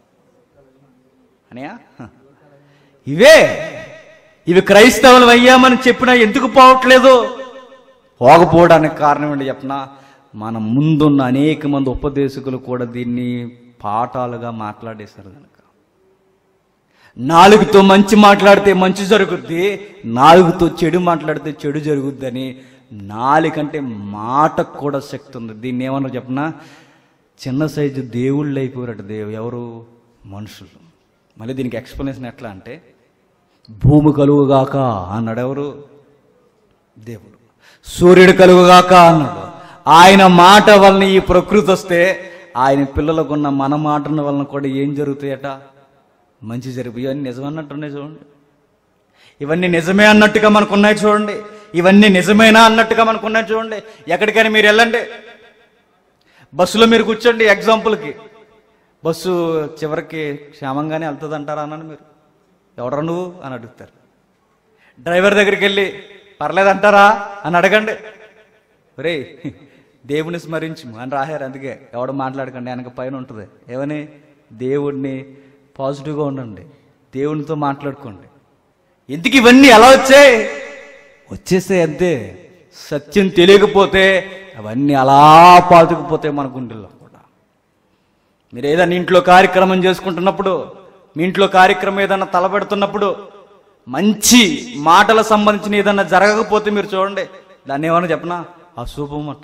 [SPEAKER 1] అనియా హ. ఇవే ఇవి క్రైస్తవులు అయ్యామని చెప్పినా ఎందుకు పోవట్లేదు పోకపోవడానికి కారణం ఏంటి చెప్పనా మన ముందున్న అనేక మంది ఉపదేశకులు కూడా దీన్ని పాఠాలుగా మాట్లాడేశారు కనుక నాలుగుతో మంచి మాట్లాడితే మంచి జరుగుద్ది నాలుగుతో చెడు మాట్లాడితే చెడు జరుగుద్దని నాలుకంటే మాటకు కూడా శక్తి ఉంది దీన్ని ఏమన్నా చెప్పనా చిన్న సైజు దేవుళ్ళు అయిపోయారట దేవు ఎవరు మనుషులు మళ్ళీ దీనికి ఎక్స్ప్లెనేషన్ ఎట్లా అంటే భూమి కలుగుగాక అన్నాడు ఎవరు దేవుడు సూర్యుడు కలుగుగాక అన్నాడు ఆయన మాట వలన ఈ ప్రకృతి వస్తే ఆయన పిల్లలకున్న మన మాటల వలన కూడా ఏం జరుగుతాయట మంచి జరిపి ఇవన్నీ నిజమన్నట్టున్నాయి చూడండి ఇవన్నీ నిజమే అన్నట్టుగా మనకు ఉన్నాయి చూడండి ఇవన్నీ నిజమేనా అన్నట్టుగా మనకు ఉన్నాయి చూడండి ఎక్కడికైనా మీరు వెళ్ళండి బస్సులో మీరు కూర్చోండి ఎగ్జాంపుల్కి బస్సు చివరికి క్షేమంగానే వెళ్తుంది అంటారా అన్నాను మీరు ఎవరా నువ్వు అని అడుగుతారు డ్రైవర్ దగ్గరికి వెళ్ళి పర్లేదంటారా అని అడగండి రే దేవుని స్మరించు అని రాశారు అందుకే ఎవడు మాట్లాడకండి వెనక పైన ఉంటుంది ఏమని దేవుడిని పాజిటివ్గా ఉండండి దేవునితో మాట్లాడుకోండి ఎందుకు ఇవన్నీ ఎలా వచ్చాయి వచ్చేస్తే అంతే సత్యం తెలియకపోతే అవన్నీ అలా పాతుకుపోతాయి మన గుండెల్లో కూడా మీరు ఏదైనా ఇంట్లో కార్యక్రమం చేసుకుంటున్నప్పుడు మీ ఇంట్లో కార్యక్రమం ఏదైనా తలపెడుతున్నప్పుడు మంచి మాటల సంబంధించిన ఏదైనా జరగకపోతే మీరు చూడండి దాన్ని ఏమన్నా చెప్పనా అశుభం అట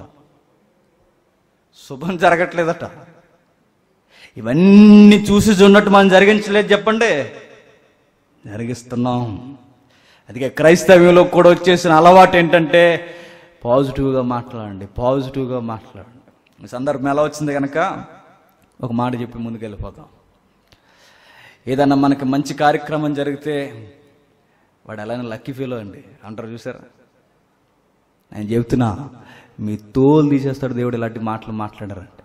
[SPEAKER 1] శుభం జరగట్లేదట ఇవన్నీ చూసి చూన్నట్టు మనం జరిగించలేదు చెప్పండి జరిగిస్తున్నాం అందుకే క్రైస్తవ్యంలో కూడా వచ్చేసిన అలవాటు ఏంటంటే పాజిటివ్గా మాట్లాడండి పాజిటివ్గా మాట్లాడండి ఈ సందర్భం ఎలా వచ్చింది కనుక ఒక మాట చెప్పి ముందుకు వెళ్ళిపోతాం ఏదన్నా మనకి మంచి కార్యక్రమం జరిగితే వాడు ఎలానే లక్కీ ఫీల్ అండి అంటారు చూసారా నేను చెప్తున్నా మీ తోలు తీసేస్తాడు దేవుడు ఇలాంటి మాటలు మాట్లాడారంటే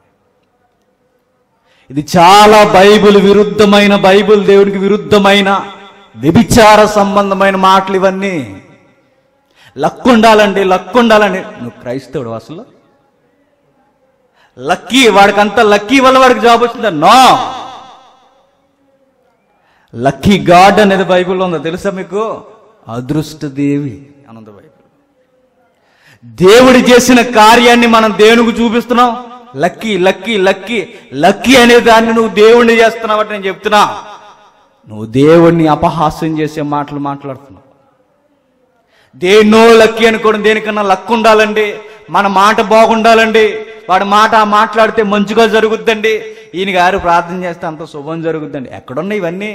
[SPEAKER 1] ఇది చాలా బైబిల్ విరుద్ధమైన బైబిల్ దేవుడికి విరుద్ధమైన వ్యభిచార సంబంధమైన మాటలు ఇవన్నీ లక్కు ఉండాలండి లక్కు ఉండాలండి నువ్వు క్రైస్తవుడు అసలు లక్కీ వాడికంతా లక్కీ వల్ల వాడికి జాబ్ వచ్చిందా నో లక్కీ గాడ్ అనేది బైబిల్లో ఉందో తెలుసా మీకు అదృష్టదేవి అనంత బైబిల్ దేవుడు చేసిన కార్యాన్ని మనం దేవునికి చూపిస్తున్నాం లక్కీ లక్కీ లక్కీ లక్కీ అనే దాన్ని నువ్వు దేవుణ్ణి చేస్తున్నావని నేను చెప్తున్నా నువ్వు దేవుణ్ణి అపహాస్యం చేసే మాటలు మాట్లాడుతున్నావు దేన్నో లక్కీ అనుకోవడం దేనికన్నా లక్ ఉండాలండి మన మాట బాగుండాలండి వాడి మాట మాట్లాడితే మంచిగా జరుగుద్దండి ఈయన గారు ప్రార్థన చేస్తే అంత శుభం జరుగుద్దండి ఎక్కడున్నాయి ఇవన్నీ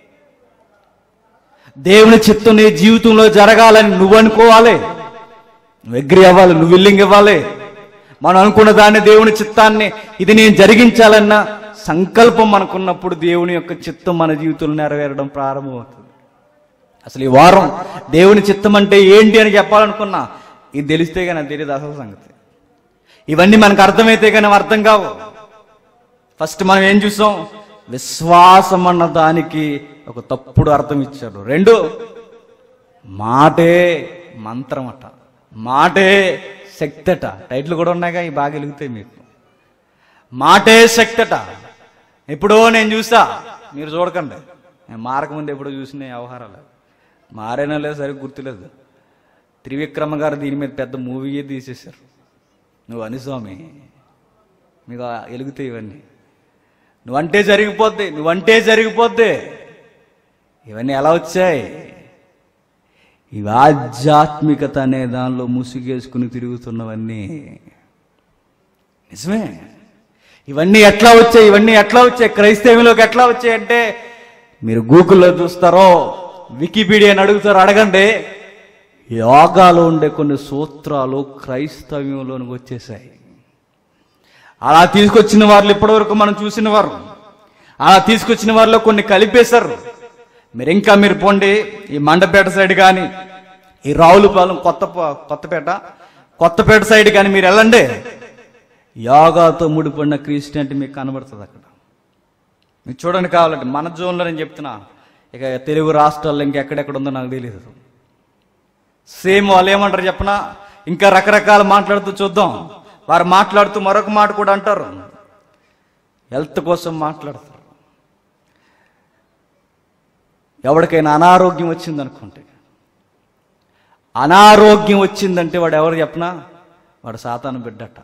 [SPEAKER 1] దేవుని చిత్తం నీ జీవితంలో జరగాలని నువ్వు అనుకోవాలి నువ్వు అగ్రి అవ్వాలి నువ్వు విల్లింగ్ ఇవ్వాలి మనం అనుకున్న దాన్ని దేవుని చిత్తాన్ని ఇది నేను జరిగించాలన్న సంకల్పం మనకున్నప్పుడు దేవుని యొక్క చిత్తం మన జీవితంలో నెరవేరడం ప్రారంభమవుతుంది అసలు ఈ వారం దేవుని చిత్తం అంటే ఏంటి అని చెప్పాలనుకున్నా ఇది తెలిస్తే కానీ నాకు తెలియదు అసలు సంగతి ఇవన్నీ మనకు అర్థమైతే కానీ అర్థం కావు ఫస్ట్ మనం ఏం చూసాం విశ్వాసం అన్న దానికి ఒక తప్పుడు అర్థం ఇచ్చారు రెండు మాటే మంత్రం అట మాటే శక్తి అట టైటిల్ కూడా ఉన్నాయిగా ఈ బాగా వెలుగుతాయి మీకు మాటే శక్తి అట ఎప్పుడో నేను చూసా మీరు చూడకండి నేను మారకముందు ఎప్పుడో చూసిన వ్యవహారాలు మారేనో లేదు సరిగ్గా గుర్తులేదు త్రివిక్రమ గారు దీని మీద పెద్ద మూవీయే తీసేశారు నువ్వు అని స్వామి మీకు వెలుగుతాయి ఇవన్నీ నువ్వంటే జరిగిపోద్ది నువ్వంటే జరిగిపోద్ది ఇవన్నీ ఎలా వచ్చాయి ఇవి ఆధ్యాత్మికత అనే దానిలో ముసుగేసుకుని తిరుగుతున్నవన్నీ నిజమే ఇవన్నీ ఎట్లా వచ్చాయి ఇవన్నీ ఎట్లా వచ్చాయి క్రైస్తవంలోకి ఎట్లా వచ్చాయి అంటే మీరు గూగుల్లో చూస్తారో వికీపీడియాని అడుగుతారో అడగండి యోగాలో ఉండే కొన్ని సూత్రాలు క్రైస్తవ్యంలోనికి వచ్చేసాయి అలా తీసుకొచ్చిన వాళ్ళు ఇప్పటివరకు మనం చూసిన వారు అలా తీసుకొచ్చిన వారిలో కొన్ని కలిపేశారు మీరు ఇంకా మీరు పోండి ఈ మండపేట సైడ్ కానీ ఈ రావులపాలెం కొత్త కొత్తపేట కొత్తపేట సైడ్ కానీ మీరు వెళ్ళండి యోగాతో ముడిపడిన క్రిస్టియానిటీ మీకు కనబడుతుంది అక్కడ మీరు చూడండి కావాలంటే మన జోన్లో నేను చెప్తున్నా ఇక తెలుగు రాష్ట్రాల్లో ఇంకెక్కడెక్కడ ఉందో నాకు తెలియదు సేమ్ వాళ్ళు ఏమంటారు చెప్పనా ఇంకా రకరకాల మాట్లాడుతూ చూద్దాం వారు మాట్లాడుతూ మరొక మాట కూడా అంటారు హెల్త్ కోసం మాట్లాడతారు ఎవరికైనా అనారోగ్యం వచ్చింది అనుకుంటే అనారోగ్యం వచ్చిందంటే వాడు ఎవరు చెప్పనా వాడు సాతాను బిడ్డట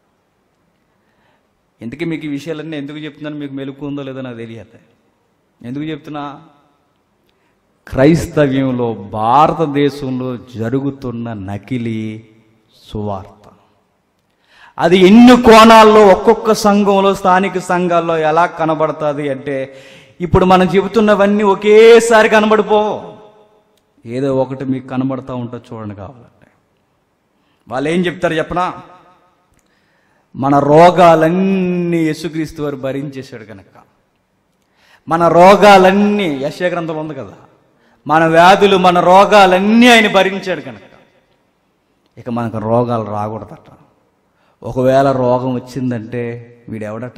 [SPEAKER 1] ఎందుకు మీకు ఈ విషయాలన్నీ ఎందుకు చెప్తున్నాను మీకు మెలకు ఉందో లేదో నాకు తెలియదు ఎందుకు చెప్తున్నా క్రైస్తవ్యంలో భారతదేశంలో జరుగుతున్న నకిలీ సువార్త అది ఎన్ని కోణాల్లో ఒక్కొక్క సంఘంలో స్థానిక సంఘాల్లో ఎలా కనబడుతుంది అంటే ఇప్పుడు మనం చెబుతున్నవన్నీ ఒకేసారి కనబడిపో ఏదో ఒకటి మీకు కనబడతా ఉంటుంది చూడండి కావాలంటే వాళ్ళు ఏం చెప్తారు చెప్పనా మన రోగాలన్నీ యేసుక్రీస్తు వారు భరించేశాడు కనుక మన రోగాలన్నీ యశ్య గ్రంథం ఉంది కదా మన వ్యాధులు మన రోగాలన్నీ ఆయన భరించాడు కనుక ఇక మనకు రోగాలు రాకూడదట ఒకవేళ రోగం వచ్చిందంటే వీడెవడట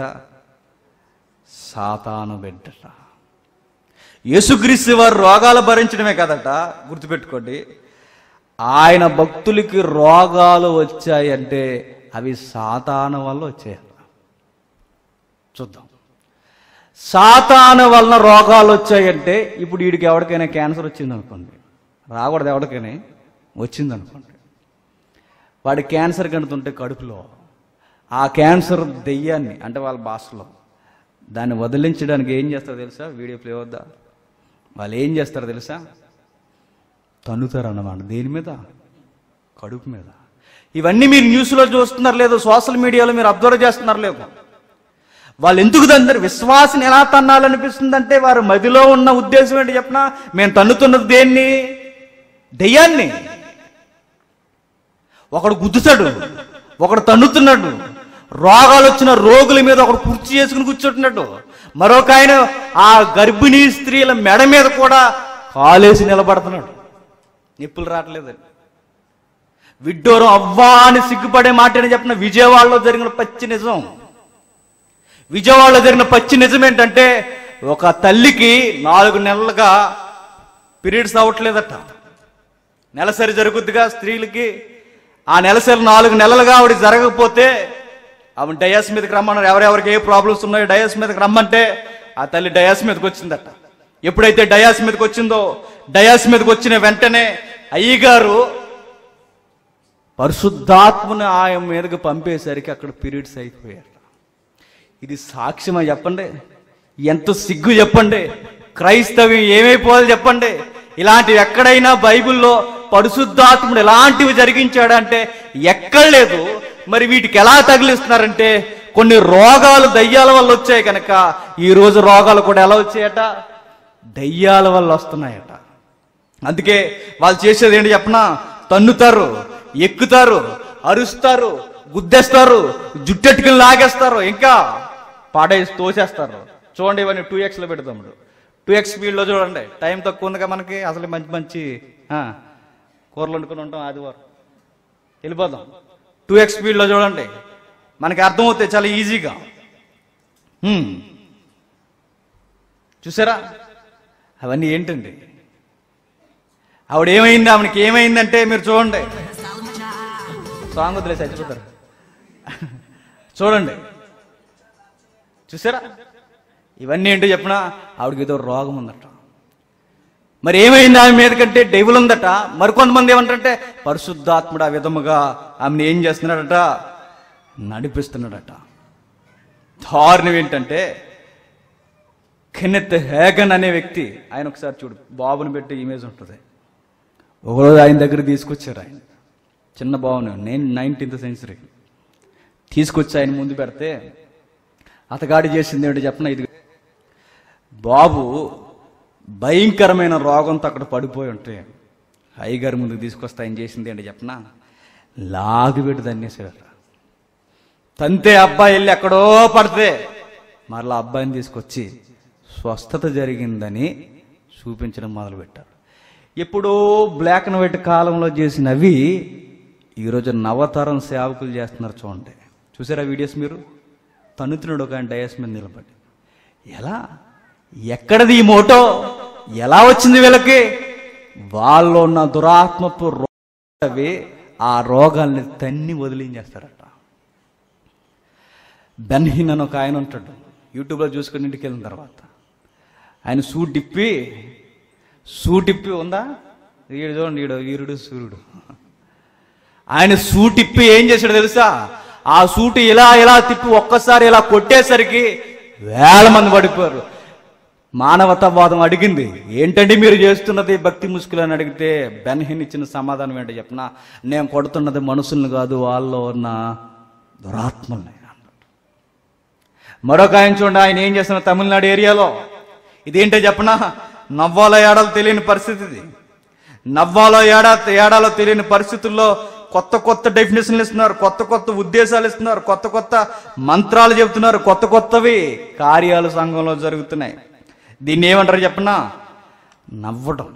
[SPEAKER 1] సాతాను బిడ్డట యేసుక్రీస్తు వారు రోగాలు భరించడమే కదట గుర్తుపెట్టుకోండి ఆయన భక్తులకి రోగాలు వచ్చాయంటే అవి సాతాను వల్ల వచ్చాయట చూద్దాం సాతాను వలన రోగాలు వచ్చాయంటే ఇప్పుడు వీడికి ఎవరికైనా క్యాన్సర్ వచ్చింది అనుకోండి రాకూడదు ఎవరికైనా వచ్చింది అనుకోండి వాడి క్యాన్సర్ కనుతుంటే కడుపులో ఆ క్యాన్సర్ దెయ్యాన్ని అంటే వాళ్ళ భాషలో దాన్ని వదిలించడానికి ఏం చేస్తారో తెలుసా వీడియో ప్లే వద్దా వాళ్ళు ఏం చేస్తారో తెలుసా తన్నుతారు అన్నమాట దేని మీద కడుపు మీద ఇవన్నీ మీరు న్యూస్లో చూస్తున్నారు లేదు సోషల్ మీడియాలో మీరు అబ్జర్వ్ చేస్తున్నారు లేదు వాళ్ళు ఎందుకు తందరు విశ్వాసం ఎలా తన్నాలనిపిస్తుందంటే వారి మదిలో ఉన్న ఉద్దేశం ఏంటి చెప్పనా మేము తన్నుతున్నది దేన్ని దెయ్యాన్ని ఒకడు గుద్దుతాడు ఒకడు తన్నుతున్నాడు రోగాలు వచ్చిన రోగుల మీద ఒకడు కుర్చీ చేసుకుని కూర్చుంటున్నాడు మరొక ఆయన ఆ గర్భిణీ స్త్రీల మెడ మీద కూడా కాలేసి నిలబడుతున్నాడు నిప్పులు రావట్లేదండి విడ్డూరం అవ్వా అని సిగ్గుపడే మాట అని చెప్పిన విజయవాడలో జరిగిన పచ్చి నిజం విజయవాడలో జరిగిన పచ్చి నిజం ఏంటంటే ఒక తల్లికి నాలుగు నెలలుగా పీరియడ్స్ అవ్వట్లేదట నెలసరి జరుగుద్దిగా స్త్రీలకి ఆ నెలసరి నాలుగు నెలలుగా ఆవిడ జరగకపోతే ఆమె డయాస్ మీదకి రమ్మన్నారు ఎవరెవరికి ఏ ప్రాబ్లమ్స్ ఉన్నాయో డయాస్ మీదకి రమ్మంటే ఆ తల్లి డయాస్ మీదకి వచ్చిందట ఎప్పుడైతే డయాస్ మీదకి వచ్చిందో డయాస్ మీదకి వచ్చిన వెంటనే అయ్యగారు పరిశుద్ధాత్మని ఆయన మీదకి పంపేసరికి అక్కడ పీరియడ్స్ అయిపోయారు ఇది సాక్ష్యమా చెప్పండి ఎంత సిగ్గు చెప్పండి క్రైస్తవ్యం ఏమైపోవాలి చెప్పండి ఇలాంటివి ఎక్కడైనా బైబిల్లో పరిశుద్ధాత్ముడు ఎలాంటివి జరిగించాడంటే ఎక్కడ లేదు మరి వీటికి ఎలా తగిలిస్తున్నారంటే కొన్ని రోగాలు దయ్యాల వల్ల వచ్చాయి కనుక ఈ రోజు రోగాలు కూడా ఎలా వచ్చాయట దయ్యాల వల్ల వస్తున్నాయట అందుకే వాళ్ళు చేసేది ఏంటి చెప్పనా తన్నుతారు ఎక్కుతారు అరుస్తారు గుద్దేస్తారు జుట్టెట్టుకుని లాగేస్తారు ఇంకా పాడేసి తోసేస్తారు చూడండి ఇవన్నీ టూ ఎక్స్లో పెడతాం టూ ఎక్స్ స్పీడ్లో చూడండి టైం తక్కువ ఉందిగా మనకి అసలు మంచి మంచి ఆ, కూరలు వండుకొని ఉంటాం ఆదివారం వెళ్ళిపోదాం టూ ఎక్స్ స్పీడ్లో చూడండి మనకి అర్థమవుతాయి చాలా ఈజీగా హ్మ్. చూసారా అవన్నీ ఏంటండి ఆవిడ ఏమైంది ఆమెకి ఏమైందంటే మీరు చూడండి సాంగ్ వదిలే చచ్చిపోతారు చూడండి చూసారా ఇవన్నీ ఏంటో చెప్పినా ఆవిడకి ఏదో రోగం ఉందట మరి ఏమైంది ఆమె మీద కంటే డెవులు ఉందట మరికొంతమంది ఏమంటారంటే పరిశుద్ధాత్ముడు ఆ విధముగా ఆమెను ఏం చేస్తున్నాడట నడిపిస్తున్నాడట దారుణం ఏంటంటే కెన్నెత్ హేగన్ అనే వ్యక్తి ఆయన ఒకసారి చూడు బాబుని పెట్టి ఇమేజ్ ఉంటుంది ఒకరోజు ఆయన దగ్గర తీసుకొచ్చారు ఆయన చిన్న బాబుని నేను నైన్టీన్త్ సెంచరీ తీసుకొచ్చి ఆయన ముందు పెడితే అతగాడి చేసింది ఏంటో చెప్పన ఇది బాబు భయంకరమైన రోగంతో అక్కడ పడిపోయి ఉంటే అయ్యగారి ముందుకు తీసుకొస్తే ఆయన చేసింది ఏంటో చెప్పన లాగిపెట్టి తన్నేసాడట తంతే అబ్బాయి వెళ్ళి ఎక్కడో పడితే మరలా అబ్బాయిని తీసుకొచ్చి స్వస్థత జరిగిందని చూపించడం మొదలుపెట్టారు ఎప్పుడో బ్లాక్ అండ్ వైట్ కాలంలో చేసినవి ఈరోజు నవతరం సేవకులు చేస్తున్నారు చూడండి చూసారా వీడియోస్ మీరు తన్నుతున్నాడు ఒక ఆయన డయాస్ మీద నిలబడి ఎలా ఎక్కడది ఈ మోటో ఎలా వచ్చింది వీళ్ళకి వాళ్ళు ఉన్న దురాత్మపు రో- అవి ఆ రోగాల్ని తన్ని వదిలించేస్తారట బెన్హిన్ అని ఒక ఆయన ఉంటాడు యూట్యూబ్లో చూసుకుని ఇంటికి వెళ్ళిన తర్వాత ఆయన సూట్ ఇప్పి సూట్ ఇప్పి ఉందా ఈడు చూడండి ఈడు వీరుడు సూర్యుడు ఆయన సూట్ ఇప్పి ఏం చేశాడు తెలుసా ఆ సూటు ఇలా ఇలా తిప్పి ఒక్కసారి ఇలా కొట్టేసరికి వేల మంది పడిపోయారు మానవతావాదం అడిగింది ఏంటండి మీరు చేస్తున్నది భక్తి ముసుగులు అని అడిగితే బెన్హిన్ ఇచ్చిన సమాధానం ఏంటో చెప్పనా నేను కొడుతున్నది మనుషుల్ని కాదు వాళ్ళలో ఉన్న దురాత్మల్ని అన్నాడు మరొక ఆయన చూడండి ఆయన ఏం చేస్తున్న తమిళనాడు ఏరియాలో ఇదేంటో చెప్పనా నవ్వాలో ఏడాలో తెలియని పరిస్థితి ఇది నవ్వాలో ఏడా ఏడాలో తెలియని పరిస్థితుల్లో కొత్త కొత్త డెఫినేషన్లు ఇస్తున్నారు కొత్త కొత్త ఉద్దేశాలు ఇస్తున్నారు కొత్త కొత్త మంత్రాలు చెబుతున్నారు కొత్త కొత్తవి కార్యాలు సంఘంలో జరుగుతున్నాయి దీన్ని ఏమంటారు చెప్పనా నవ్వడం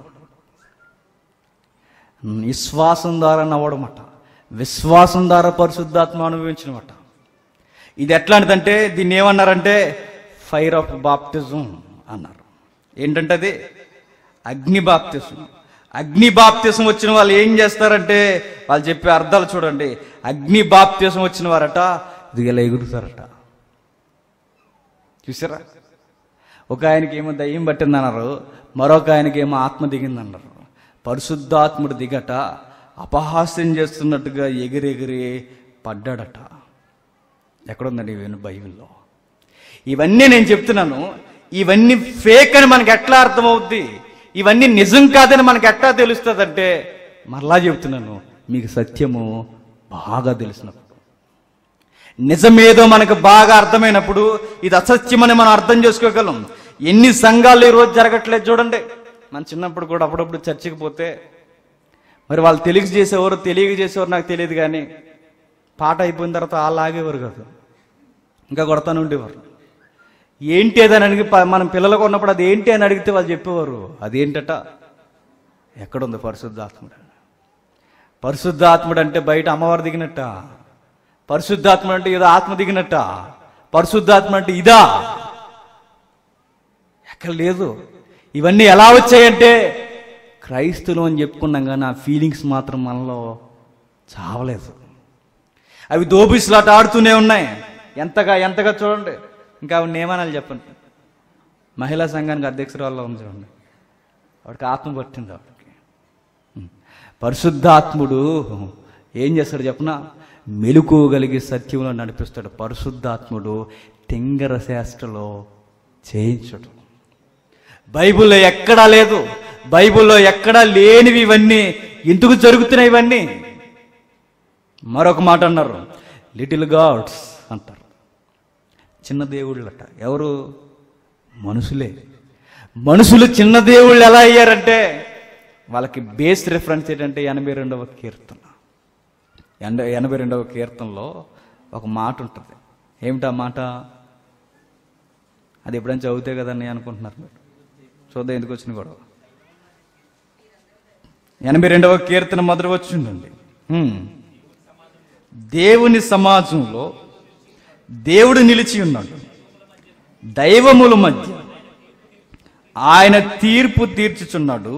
[SPEAKER 1] విశ్వాసం ద్వారా నవ్వడమట విశ్వాసం ద్వారా పరిశుద్ధాత్మ అనుభవించడమట ఇది ఎట్లాంటిదంటే దీన్ని ఏమన్నారంటే ఫైర్ ఆఫ్ బాప్టిజం అన్నారు ఏంటంటే అది అగ్ని బాప్తిజం అగ్ని బాప్తిజం వచ్చిన వాళ్ళు ఏం చేస్తారంటే వాళ్ళు చెప్పే అర్థాలు చూడండి అగ్ని బాప్తిజం వచ్చిన వారట ఇది ఇలా ఎగురుతారట చూసారా ఒక ఆయనకి ఏమో దయ్యం పట్టిందన్నారు మరొక ఆయనకి ఏమో ఆత్మ దిగిందన్నారు పరిశుద్ధాత్ముడు దిగట అపహాస్యం చేస్తున్నట్టుగా ఎగిరెగిరి పడ్డాడట ఎక్కడుందండి ఇవన్నీ బైబిల్లో ఇవన్నీ నేను చెప్తున్నాను ఇవన్నీ ఫేక్ అని మనకి ఎట్లా అర్థమవుద్ది ఇవన్నీ నిజం కాదని మనకి ఎట్లా తెలుస్తుందంటే మరలా చెప్తున్నాను మీకు సత్యము బాగా తెలిసినప్పుడు నిజమేదో మనకు బాగా అర్థమైనప్పుడు ఇది అసత్యమని మనం అర్థం చేసుకోగలం ఎన్ని సంఘాలు ఈ రోజు జరగట్లేదు చూడండి మన చిన్నప్పుడు కూడా అప్పుడప్పుడు చర్చికి పోతే మరి వాళ్ళు తెలియక చేసేవారు తెలియక చేసేవారు నాకు తెలియదు కానీ పాట అయిపోయిన తర్వాత వాళ్ళు ఆగేవారు కాదు ఇంకా కొడతానే ఉండేవారు ఏంటి అది అని అడిగి ప- మనం పిల్లలకు ఉన్నప్పుడు అది ఏంటి అని అడిగితే వాళ్ళు చెప్పేవారు అదేంటట ఎక్కడుంది పరిశుద్ధాత్ముడు పరిశుద్ధాత్ముడు అంటే బయట అమ్మవారు దిగినట్ట పరిశుద్ధాత్ముడు అంటే ఏదో ఆత్మ దిగినట్ట పరిశుద్ధాత్మ అంటే ఇదా ఎక్కడ లేదు ఇవన్నీ ఎలా వచ్చాయంటే క్రైస్తులు అని చెప్పుకున్నాం కానీ ఆ ఫీలింగ్స్ మాత్రం మనలో చావలేదు అవి దోబిస్లాట ఆడుతూనే ఉన్నాయి ఎంతగా ఎంతగా చూడండి ఇంకా ఆవిడ ఏమనాలి చెప్పండి మహిళా సంఘానికి అధ్యక్షురాల్లో ఉంది చూడండి ఆవిడకి ఆత్మ పట్టింది ఆవిడకి పరిశుద్ధాత్ముడు ఏం చేస్తాడు చెప్పన మెలుకోగలిగి సత్యంలో నడిపిస్తాడు పరిశుద్ధాత్ముడు తింగర శాస్త్రలో చేయించడు బైబిల్లో ఎక్కడా లేదు బైబిల్లో ఎక్కడా లేనివి ఇవన్నీ ఎందుకు జరుగుతున్నాయి ఇవన్నీ మరొక మాట అన్నారు లిటిల్ గాడ్స్ అంటారు చిన్న దేవుళ్ళట ఎవరు మనుషులే మనుషులు చిన్న దేవుళ్ళు ఎలా అయ్యారంటే వాళ్ళకి బేస్ రిఫరెన్స్ ఏంటంటే ఎనభై రెండవ కీర్తన ఎన ఎనభై రెండవ కీర్తనలో ఒక మాట ఉంటుంది ఏమిటా మాట అది ఎప్పుడైనా చదివితే కదని అనుకుంటున్నారు మీరు చూద్దాం ఎందుకు వచ్చిన గొడవ ఎనభై రెండవ కీర్తన మొదటి వచ్చిండండి హ్మ్. దేవుని సమాజంలో దేవుడు నిలిచి ఉన్నాడు దైవముల మధ్య ఆయన తీర్పు తీర్చుచున్నాడు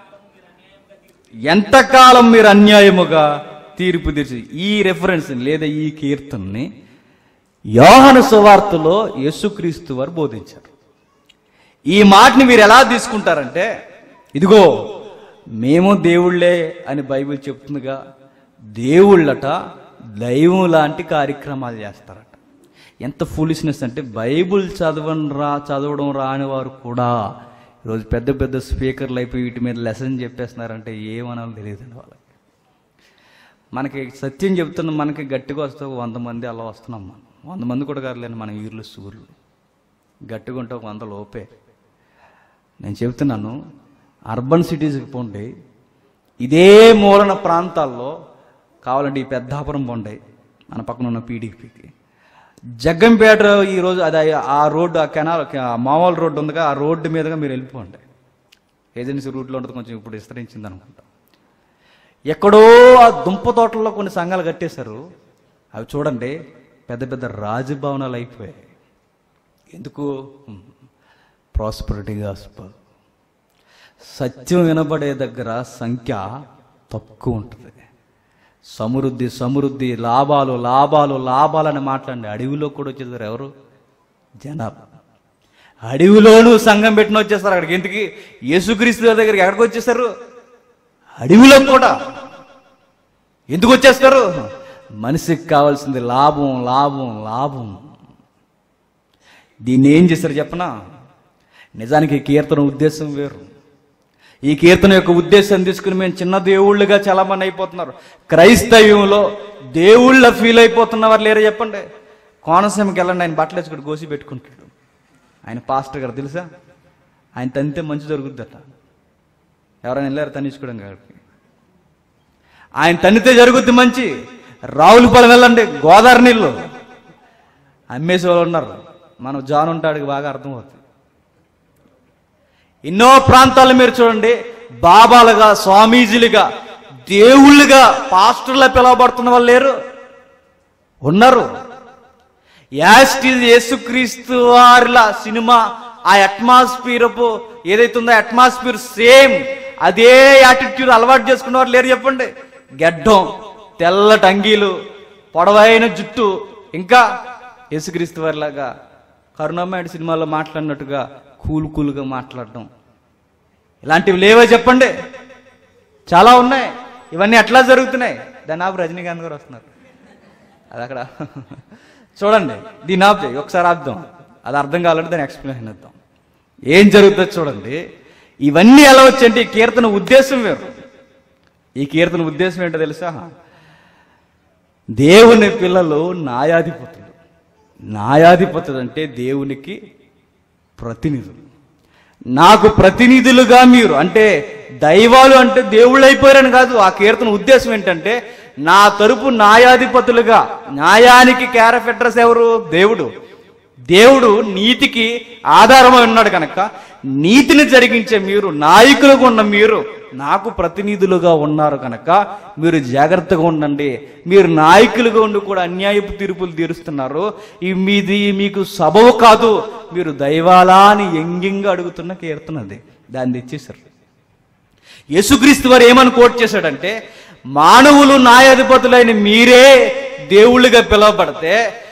[SPEAKER 1] ఎంతకాలం మీరు అన్యాయముగా తీర్పు తీర్చి ఈ రెఫరెన్స్ లేదా ఈ కీర్తనని యోహన సువార్తలో యేసుక్రీస్తు వారు బోధించారు ఈ మాటని మీరు ఎలా తీసుకుంటారంటే ఇదిగో మేము దేవుళ్ళే అని బైబిల్ చెప్తుందిగా దేవుళ్ళట దైవం లాంటి కార్యక్రమాలు చేస్తారట ఎంత ఫూలిష్నెస్ అంటే బైబిల్ చదవని రా చదవడం రాని వారు కూడా ఈరోజు పెద్ద పెద్ద స్పీకర్లు అయిపోయి వీటి మీద లెసన్ చెప్పేస్తున్నారంటే ఏమనాలో తెలియదండి వాళ్ళకి మనకి సత్యం చెప్తున్న మనకి గట్టిగా వస్తే ఒక వంద మంది అలా వస్తున్నాం మనం వంద మంది కూడా కాదులేండి మన ఈర్లు సూర్యులు గట్టిగా ఉంటే ఒక వంద లోపే నేను చెప్తున్నాను అర్బన్ సిటీస్కి పోండి ఇదే మూలన ప్రాంతాల్లో కావాలంటే ఈ పెద్దాపురం పోండి మన పక్కన ఉన్న పీడీపీకి జగ్గంపేట ఈరోజు అది ఆ రోడ్డు ఆ కెనాల్ ఆ మామూలు రోడ్డు ఉందిగా ఆ రోడ్డు మీదుగా మీరు వెళ్ళిపోండి ఏజెన్సీ రూట్లో ఉంటుంది కొంచెం ఇప్పుడు విస్తరించింది అనుకుంటా ఎక్కడో ఆ దుంప తోటల్లో కొన్ని సంఘాలు కట్టేశారు అవి చూడండి పెద్ద పెద్ద రాజభవనాలు అయిపోయాయి ఎందుకు ప్రాస్పరిటీ గాస్పల్ సత్యం వినబడే దగ్గర సంఖ్య తక్కువ ఉంటుంది సమృద్ధి సమృద్ధి లాభాలు లాభాలు లాభాలని మాట్లాడి అడవిలో కూడా వచ్చేసారు ఎవరు జనాభా అడవిలోనూ సంఘం పెట్టిన వచ్చేస్తారు అక్కడికి ఎందుకు యేసుక్రీస్తు గారి దగ్గరికి ఎక్కడికి వచ్చేసారు అడవిలో కూడా ఎందుకు వచ్చేస్తారు మనిషికి కావాల్సింది లాభం లాభం లాభం దీన్ని ఏం చేశారు చెప్పనా నిజానికి ఈ కీర్తన ఉద్దేశం వేరు ఈ కీర్తన యొక్క ఉద్దేశం తీసుకుని మేము చిన్న దేవుళ్ళుగా చాలా మంది అయిపోతున్నారు క్రైస్తవ్యంలో దేవుళ్ళ ఫీల్ అయిపోతున్న వారు లేరు చెప్పండి కోనసీమకి వెళ్ళండి ఆయన బట్టలు వేసుకుని గోసి పెట్టుకుంటాడు ఆయన పాస్టర్ గారు తెలుసా ఆయన తంతే మంచి జరుగుద్దట ఎవరైనా వెళ్ళారు తనించుకోవడం కాబట్టి ఆయన తన్నితే జరుగుద్ది మంచి రావులపాలెం వెళ్ళండి గోదావరి నీళ్ళు అమ్మేసే వాళ్ళు ఉన్నారు మనం జాన్ ఉంటాడికి బాగా అర్థమవుతుంది ఎన్నో ప్రాంతాలు మీరు చూడండి బాబాలుగా స్వామీజీలుగా దేవుళ్ళుగా పాస్టర్లా పిలువబడుతున్న వాళ్ళు లేరు ఉన్నారు యాస్టిజ్ యేసుక్రీస్తు వారిలా సినిమా ఆ అట్మాస్ఫియర్ ఏదైతే ఉందో అట్మాస్ఫియర్ సేమ్ అదే యాటిట్యూడ్ అలవాటు చేసుకున్నవారు లేరు చెప్పండి గెడ్డం తెల్లటి అంగీలు పొడవైన జుట్టు ఇంకా యేసుక్రీస్తు వారిలాగా కరుణామయుడు సినిమాలో మాట్లాడినట్టుగా కూల్ కూల్గా మాట్లాడడం ఇలాంటివి లేవో చెప్పండి చాలా ఉన్నాయి ఇవన్నీ ఎట్లా జరుగుతున్నాయి దాని ఆపు రజనీకాంత్ గారు వస్తున్నారు అది అక్కడ చూడండి దీన్ని ఆపుతాయి ఒకసారి ఆపుదాం అది అర్థం కావాలంటే దాని ఎక్స్ప్లెనేషన్ ఇద్దాం ఏం జరుగుతుందో చూడండి ఇవన్నీ ఎలా వచ్చంటే ఈ కీర్తన ఉద్దేశం వేరు ఈ కీర్తన ఉద్దేశం ఏంటో తెలుసా దేవుని పిల్లలు న్యాయాధిపతులు న్యాయాధిపతులు అంటే దేవునికి ప్రతినిధులు నాకు ప్రతినిధులుగా మీరు అంటే దైవాలు అంటే దేవుళ్ళు అయిపోయారని కాదు ఆ కీర్తన ఉద్దేశం ఏంటంటే నా తరపు న్యాయాధిపతులుగా న్యాయానికి క్యారఫెట్రస్ ఎవరు దేవుడు దేవుడు నీతికి ఆధారమై ఉన్నాడు కనుక నీతిని జరిగించే మీరు నాయకులుగా ఉన్న మీరు నాకు ప్రతినిధులుగా ఉన్నారు కనుక మీరు జాగ్రత్తగా ఉండండి మీరు నాయకులుగా ఉండి కూడా అన్యాయపు తీర్పులు తీరుస్తున్నారు ఈ మీది మీకు సబవు కాదు మీరు దైవాలా అని ఎంగింగా అడుగుతున్న కీర్తన అది దాన్ని తెచ్చేశారు యేసుక్రీస్తు వారు ఏమని కోట్ చేశాడంటే మానవులు న్యాయాధిపతులైన మీరే దేవుళ్ళుగా పిలువబడితే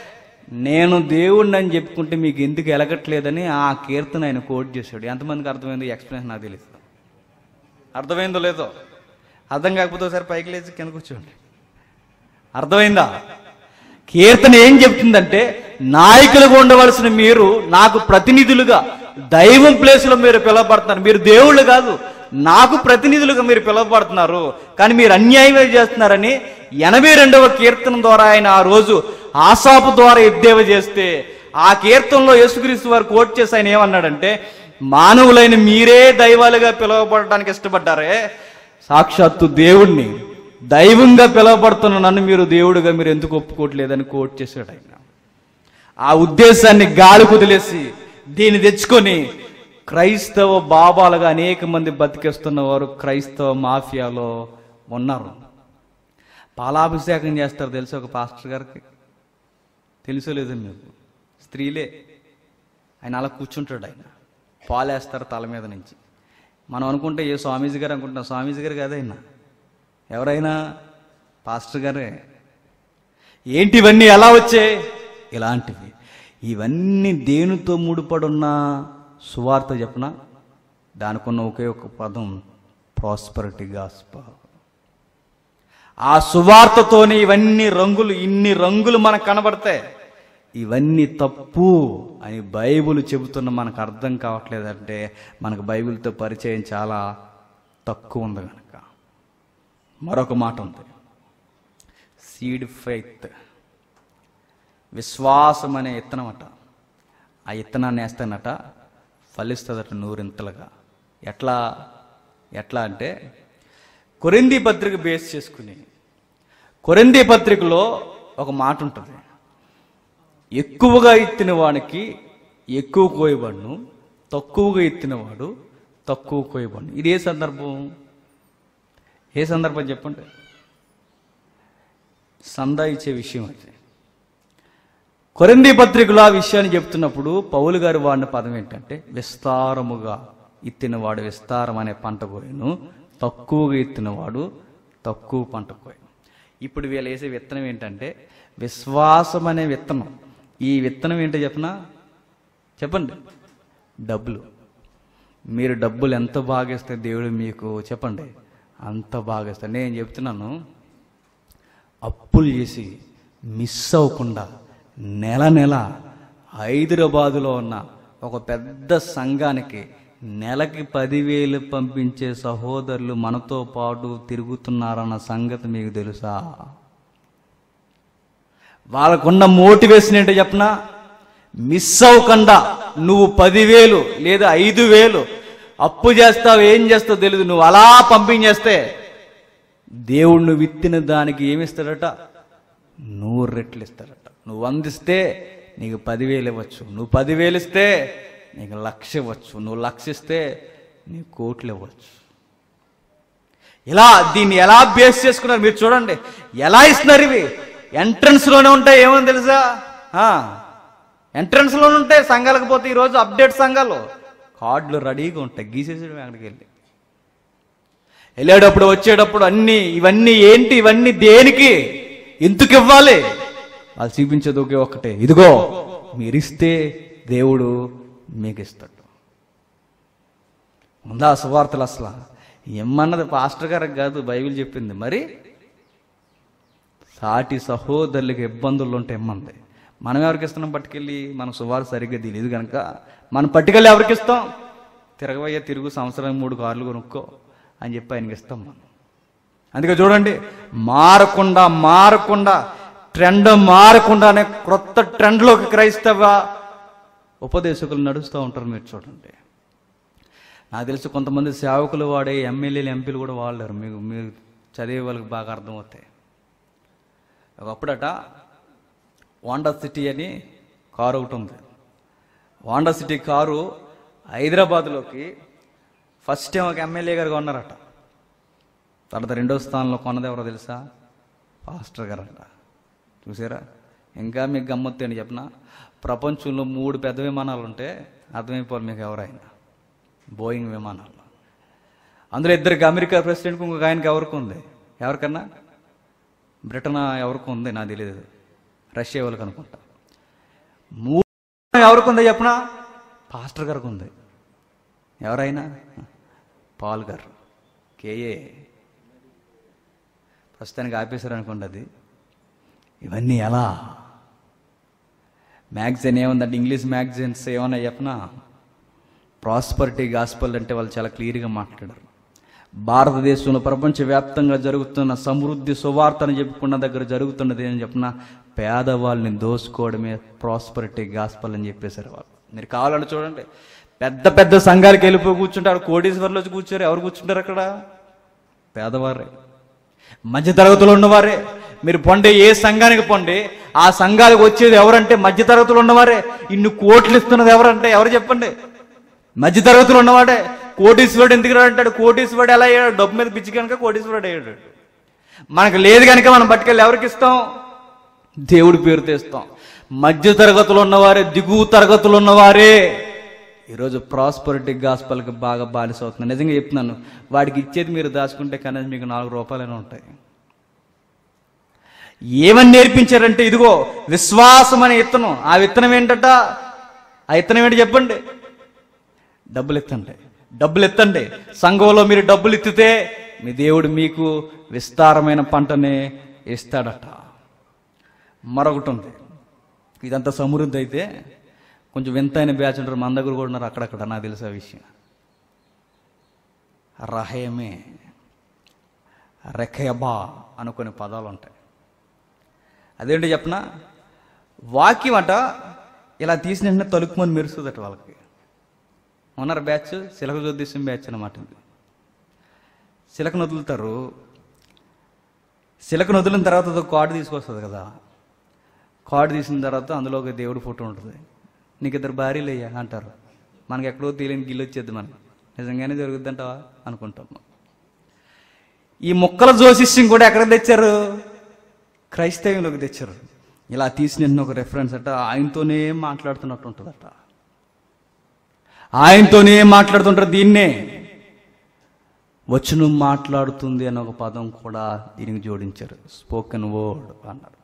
[SPEAKER 1] నేను దేవుణ్ణి అని చెప్పుకుంటే మీకు ఎందుకు ఎలగట్లేదని ఆ కీర్తన ఆయన కోట్ చేశాడు ఎంతమందికి అర్థమైందో ఎక్స్ప్లెనేషన్ నాకు తెలియదు అర్థమైందో లేదో అర్థం కాకపోతే ఒకసారి పైకి లేచి కింద కూర్చోండి అర్థమైందా కీర్తన ఏం చెప్తుందంటే నాయకులుగా ఉండవలసిన మీరు నాకు ప్రతినిధులుగా దైవం ప్లేస్లో మీరు పిలువబడుతున్నారు మీరు దేవుళ్ళు కాదు నాకు ప్రతినిధులుగా మీరు పిలువబడుతున్నారు కానీ మీరు అన్యాయమే చేస్తున్నారని ఎనభై రెండవ కీర్తన ద్వారా ఆయన ఆ రోజు ఆసాపు ద్వారా ఎద్దేవ చేస్తే ఆ కీర్తనలో యేసుక్రీస్తు వారు కోట్ చేసి ఆయన ఏమన్నాడంటే మానవులైన మీరే దైవాలుగా పిలువబడటానికి ఇష్టపడ్డారే సాక్షాత్తు దేవుణ్ణి దైవంగా పిలువబడుతున్న నన్ను మీరు దేవుడిగా మీరు ఎందుకు ఒప్పుకోవట్లేదని కోట్ చేశాడు ఆయన ఆ ఉద్దేశాన్ని గాలి కుదిలేసి దీన్ని తెచ్చుకొని క్రైస్తవ బాబాలుగా అనేక మంది బతికేస్తున్న వారు క్రైస్తవ మాఫియాలో ఉన్నారు పాలాభిషేకం చేస్తారు తెలుసు ఒక పాస్టర్ గారికి తెలుసో లేదో మీకు స్త్రీలే ఆయన అలా కూర్చుంటాడు ఆయన పాలేస్తారు తల మీద నుంచి మనం అనుకుంటే ఏ స్వామీజీ గారు అనుకుంటున్నాం స్వామీజీ గారు కాదైనా ఎవరైనా పాస్టర్ గారే ఏంటి ఇవన్నీ ఎలా వచ్చాయి ఇలాంటివి ఇవన్నీ దేనితో ముడిపడున్న సువార్త చెప్పన దానికున్న ఒకే ఒక పదం ప్రాస్పరిటీ గాస్ప ఆ సువార్తతోనే ఇవన్నీ రంగులు ఇన్ని రంగులు మనకు కనబడతాయి ఇవన్నీ తప్పు అని బైబిల్ చెబుతున్న మనకు అర్థం కావట్లేదంటే మనకు బైబిల్తో పరిచయం చాలా తక్కువ ఉంది కనుక మరొక మాట ఉంది సీడ్ ఫెయిత్ విశ్వాసం అనే ఇత్తనం అట ఆ ఇత్తనాన్ని వేస్తానట ఫలిస్తుందట నూరింతలుగా ఎట్లా ఎట్లా అంటే కొరింది పత్రిక బేస్ చేసుకుని కొరింది పత్రికలో ఒక మాట ఉంటుంది ఎక్కువగా ఎత్తిన వానికి ఎక్కువ కోయబడును తక్కువగా ఎత్తినవాడు తక్కువ కోయబడును ఇది ఏ సందర్భం ఏ సందర్భం చెప్పండి సందా ఇచ్చే విషయం అది కొరింది పత్రికలో ఆ విషయాన్ని చెప్తున్నప్పుడు పౌలు గారు వాడిన పదం ఏంటంటే విస్తారముగా ఇత్తినవాడు విస్తారం అనే పంట కోయను తక్కువగా ఇత్తినవాడు తక్కువ పంట కోయను ఇప్పుడు వీళ్ళు వేసే విత్తనం ఏంటంటే విశ్వాసం అనే విత్తనం ఈ విత్తనం ఏంటో చెప్పనా చెప్పండి డబ్బులు మీరు డబ్బులు ఎంత బాగా ఇస్తే దేవుడు మీకు చెప్పండి అంత బాగా ఇస్తారు నేను చెప్తున్నాను అప్పులు చేసి మిస్ అవ్వకుండా నెల నెల హైదరాబాదులో ఉన్న ఒక పెద్ద సంఘానికి నెలకి పదివేలు పంపించే సహోదరులు మనతో పాటు తిరుగుతున్నారన్న సంగతి మీకు తెలుసా వాళ్ళకున్న మోటివేషన్ ఏంటో చెప్పనా మిస్ అవ్వకుండా నువ్వు పదివేలు లేదా ఐదు వేలు అప్పు చేస్తావు ఏం చేస్తావు తెలియదు నువ్వు అలా పంపించేస్తే దేవుడు నువ్వు విత్తిన దానికి ఏమిస్తాడట నూరు రెట్లు ఇస్తాడట నువ్వు వందిస్తే నీకు పదివేలు ఇవ్వచ్చు నువ్వు పదివేలు ఇస్తే నీకు లక్ష ఇవ్వచ్చు నువ్వు లక్ష ఇస్తే నీకు కోట్లు ఇవ్వచ్చు ఇలా దీన్ని ఎలా బేస్ చేసుకున్నారు మీరు చూడండి ఎలా ఇస్తున్నారు ఇవి ఎంట్రన్స్ లోనే ఉంటాయి ఏమని తెలుసా ఎంట్రన్స్ లోనే ఉంటాయి సంఘాలకు పోతే ఈరోజు అప్డేట్ సంఘాలు కార్డులు రెడీగా ఉంటాయి గీసేసడం అక్కడికి వెళ్ళి వెళ్ళేటప్పుడు వచ్చేటప్పుడు అన్ని ఇవన్నీ ఏంటి ఇవన్నీ దేనికి ఎందుకు ఇవ్వాలి వాళ్ళు చూపించేది ఒకే ఒక్కటే ఇదిగో మీరు ఇస్తే దేవుడు మీకు ఇస్తాడు ఉందా ఆ సువార్తలు అసలు ఎమ్మన్నది పాస్టర్ గారికి కాదు బైబిల్ చెప్పింది మరి సాటి సహోదరులకు ఇబ్బందులు ఉంటే ఇమ్మంది మనం ఎవరికి ఇస్తున్నాం పట్టుకెళ్ళి మన సువార్త సరిగ్గా తెలియదు కనుక మనం పట్టుకెళ్ళి ఎవరికి ఇస్తాం తిరగబోయే తిరుగు సంవత్సరం మూడు కార్లు కొనుక్కో అని చెప్పి ఆయనకి ఇస్తాం మనం అందుకే చూడండి మారకుండా మారకుండా ట్రెండ్ మారకుండానే క్రొత్త ట్రెండ్లోకి క్రైస్తవ ఉపదేశకులు నడుస్తూ ఉంటారు మీరు చూడండి నాకు తెలిసి కొంతమంది సేవకులు వాడే ఎమ్మెల్యేలు ఎంపీలు కూడా వాడలేరు మీకు మీరు చదివే వాళ్ళకి బాగా అర్థమవుతాయి ఒకప్పుడట వాండా సిటీ అని కారు ఒకటి ఉంది వాండా సిటీ కారు హైదరాబాద్లోకి ఫస్ట్ టైం ఒక ఎమ్మెల్యే గారు కొన్నారట తర్వాత రెండో స్థానంలో కొన్నది ఎవరో తెలుసా పాస్టర్ గారు అంట చూసారా ఇంకా మీకు గమ్మత్తు అని చెప్పిన ప్రపంచంలో మూడు పెద్ద విమానాలు ఉంటే అర్థమైపోవాలి మీకు ఎవరైనా బోయింగ్ విమానాలు అందులో ఇద్దరికి అమెరికా ప్రెసిడెంట్కి ఇంకొక ఆయనకి ఎవరికి ఉంది ఎవరికన్నా బ్రిటన్ ఎవరికి ఉంది నాకు తెలియదు రష్యా వాళ్ళకి అనుకుంటా మూడు ఎవరికి ఉందో చెప్పనా పాస్టర్ గారికి ఉంది ఎవరైనా పాల్ గారు కేఏ ప్రస్తుతానికి ఆపేశారు అనుకోండి అది ఇవన్నీ ఎలా మ్యాగజైన్ ఏముందంటే ఇంగ్లీష్ మ్యాగజైన్స్ ఏమన్నా చెప్పనా ప్రాస్పరిటీ గాస్పల్ అంటే వాళ్ళు చాలా క్లియర్గా మాట్లాడారు భారతదేశంలో ప్రపంచవ్యాప్తంగా జరుగుతున్న సమృద్ధి సువార్తను చెప్పుకున్న దగ్గర జరుగుతున్నది అని చెప్పిన పేదవాళ్ళని దోసుకోవడమే ప్రాస్పరిటీ గాస్పల్ అని చెప్పేశారు వాళ్ళు మీరు కావాలంటే చూడండి పెద్ద పెద్ద సంఘాలకు వెళ్ళిపోయి కూర్చుంటారు కోటీశ్వర్లు వచ్చి కూర్చోరు ఎవరు కూర్చుంటారు అక్కడ పేదవారే మధ్య తరగతులు ఉన్నవారే మీరు పొండే ఏ సంఘానికి పొండి ఆ సంఘాలకు వచ్చేది ఎవరంటే మధ్య తరగతులు ఉన్నవారే ఇన్ని కోట్లు ఇస్తున్నది ఎవరంటే ఎవరు చెప్పండి మధ్య తరగతులు ఉన్నవాడే కోటీశ్వరుడు ఎందుకు అంటాడు కోటీశ్వరుడు ఎలా అయ్యాడు డబ్బు మీద పిచ్చి కనుక కోటీశ్వరుడు అయ్యాడు మనకు లేదు కనుక మనం పట్టుకెళ్ళి ఎవరికి ఇస్తాం దేవుడి పేరుతో ఇస్తాం మధ్య తరగతులు ఉన్నవారే దిగువ తరగతులు ఉన్నవారే ఈరోజు ప్రాస్పరిటీ గాస్పల్కి బాగా బానిస అవుతుంది నిజంగా చెప్తున్నాను వాడికి ఇచ్చేది మీరు దాచుకుంటే కనీసం మీకు నాలుగు రూపాయలైనా ఉంటాయి ఏమని నేర్పించారంటే ఇదిగో విశ్వాసం అనే విత్తనం ఆ విత్తనం ఏంటట ఆ విత్తనం ఏంటి చెప్పండి డబ్బులు ఎత్తండి డబ్బులు ఎత్తండి సంఘంలో మీరు డబ్బులు ఎత్తితే మీ దేవుడు మీకు విస్తారమైన పంటనే ఇస్తాడట మరొకటి ఉంది ఇదంతా సమృద్ధి అయితే కొంచెం వింతైన బ్యాచ్ ఉంటారు మన దగ్గర కూడా ఉన్నారు అక్కడక్కడ నాకు తెలుసు ఆ విషయం రహయమే రెఖయబా అనుకునే పదాలు ఉంటాయి అదేంటి చెప్పనా వాక్యం అట ఇలా తీసిన వెంటనే తలుపుమని మెరుస్తుందట వాళ్ళకి ఉన్నారు బ్యాచ్ శిలక జ్యోతిష్యం బ్యాచ్ అనమాట ఇది శిలకను వదులుతారు శిలకను వదిలిన తర్వాత ఒక కార్డు తీసుకొస్తుంది కదా కార్డు తీసిన తర్వాత అందులో ఒక దేవుడి ఫోటో ఉంటుంది నీకు ఇద్దరు భార్యలు అయ్యా అంటారు మనకి ఎక్కడో తెలియని గిల్లు వచ్చేది మనకి నిజంగానే జరుగుద్దంటావా అనుకుంటాం ఈ ముక్కల జ్యోతిష్యం కూడా ఎక్కడ తెచ్చారు క్రైస్తవ్యంలోకి తెచ్చారు ఇలా తీసిన ఒక రెఫరెన్స్ అట ఆయనతోనే మాట్లాడుతున్నట్టు ఉంటుందట ఆయనతోనే మాట్లాడుతుంటారు దీన్నే వచనం మాట్లాడుతుంది అనే ఒక పదం కూడా దీనికి జోడించారు స్పోకెన్ వర్డ్ అన్నారు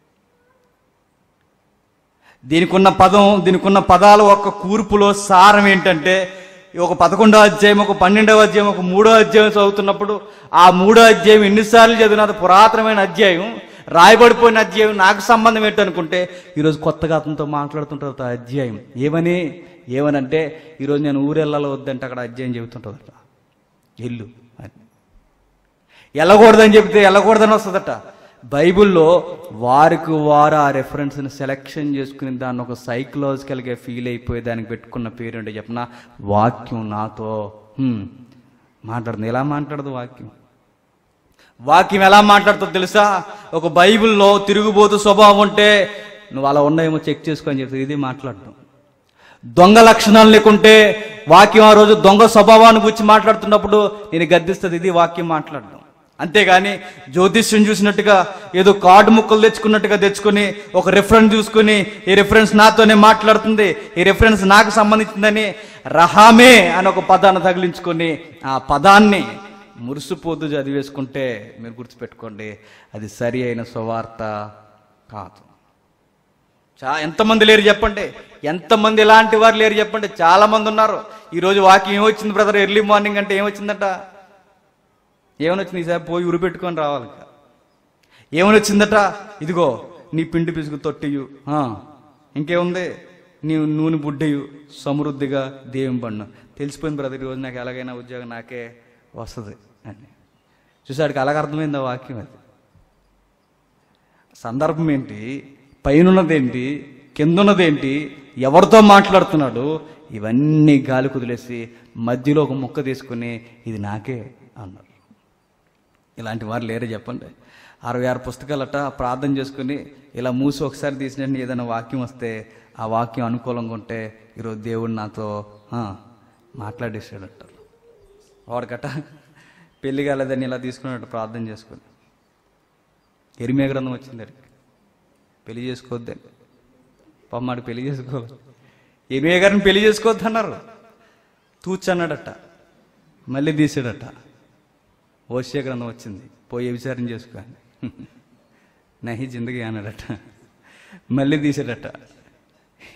[SPEAKER 1] దీనికి ఉన్న పదం దీనికి ఉన్న పదాలు ఒక కూర్పులో సారం ఏంటంటే ఈ ఒక పదకొండో అధ్యాయం ఒక పన్నెండవ అధ్యాయం ఒక మూడో అధ్యాయం చదువుతున్నప్పుడు ఆ మూడో అధ్యాయం ఎన్నిసార్లు చదివినా అది పురాతనమైన అధ్యాయం రాయబడిపోయిన అధ్యాయం నాకు సంబంధం ఏంటనుకుంటే ఈరోజు కొత్తగా అతనితో మాట్లాడుతుంటారు ఆ అధ్యాయం ఏమని ఏమనంటే ఈరోజు నేను ఊరెళ్ళాలో వద్దంటే అక్కడ అధ్యాయం చెబుతుంటుందట ఎల్లు అని వెళ్ళకూడదని చెప్తే వెళ్ళకూడదని వస్తుందట బైబిల్లో వారికి వారు ఆ రెఫరెన్స్ని సెలెక్షన్ చేసుకుని దాన్ని ఒక సైకలాజికల్గా ఫీల్ అయిపోయి దానికి పెట్టుకున్న పేరు అంటే చెప్పిన వాక్యం నాతో హ్మ్, మాట్లాడుతుంది ఎలా మాట్లాడదు వాక్యం వాక్యం ఎలా మాట్లాడుతుందో తెలుసా ఒక బైబిల్లో తిరుగుబోతు స్వభావం ఉంటే నువ్వు అలా ఉన్నాయేమో చెక్ చేసుకొని చెప్తుంది ఇది మాట్లాడటం దొంగ లక్షణాలు లేకుంటే వాక్యం ఆ రోజు దొంగ స్వభావాన్ని గురించి మాట్లాడుతున్నప్పుడు నేను గద్దిస్తుంది ఇది వాక్యం మాట్లాడడం అంతేగాని జ్యోతిష్యం చూసినట్టుగా ఏదో కార్డు ముక్కలు తెచ్చుకున్నట్టుగా తెచ్చుకొని ఒక రిఫరెన్స్ చూసుకుని ఈ రిఫరెన్స్ నాతోనే మాట్లాడుతుంది ఈ రిఫరెన్స్ నాకు సంబంధించిందని రహామే అని ఒక పదాన్ని తగిలించుకొని ఆ పదాన్ని మురిసిపోతూ చదివేసుకుంటే మీరు గుర్తుపెట్టుకోండి అది సరి అయిన సువార్త కాదు చా ఎంతమంది లేరు చెప్పండి ఎంతమంది ఇలాంటి వారు లేరు చెప్పండి చాలా మంది ఉన్నారు ఈరోజు వాకింగ్ ఏమొచ్చింది బ్రదర్ ఎర్లీ మార్నింగ్ అంటే ఏమొచ్చిందట ఏమని వచ్చింది ఈసారి పోయి ఉరి పెట్టుకొని రావాలి ఇక. ఏమని వచ్చిందట ఇదిగో నీ పిండి పిసుగు తొట్టియు ఆ, ఇంకేముంది నీ నూనె బుడ్డయు సమృద్ధిగా దేవం పన్ను తెలిసిపోయింది బ్రదర్ ఈరోజు నాకు ఎలాగైనా ఉద్యోగం నాకే వస్తుంది అని చూసాడికి అలాగ అర్థమైంది ఆ వాక్యం అది సందర్భం ఏంటి పైనున్నదేంటి కిందున్నదేంటి ఎవరితో మాట్లాడుతున్నాడు ఇవన్నీ గాలి కుదిలేసి మధ్యలో ఒక ముక్క తీసుకుని ఇది నాకే అన్నారు ఇలాంటి వారు లేరే చెప్పండి అరవై ఆరు పుస్తకాలట ప్రార్థన చేసుకుని ఇలా మూసి ఒకసారి తీసినట్టు ఏదైనా వాక్యం వస్తే ఆ వాక్యం అనుకూలంగా ఉంటే ఈరోజు దేవుడు నాతో ఆ, మాట్లాడేసాడట వాడికట పెళ్లి కాలేదని ఇలా తీసుకున్నట్టు ప్రార్థన చేసుకుని ఎరిమే గ్రంథం వచ్చింది అడిగి పెళ్లి చేసుకోవద్దని పమ్మాడు పెళ్లి చేసుకోవాలి ఎరిమే గారిని పెళ్లి చేసుకోవద్దు అన్నారు తూచన్నాడట మళ్ళీ తీసాడట ఓషియా గ్రంథం వచ్చింది పోయి విచారం చేసుకోండి నహి జిందగీ అన్నాడట మళ్ళీ తీసాడట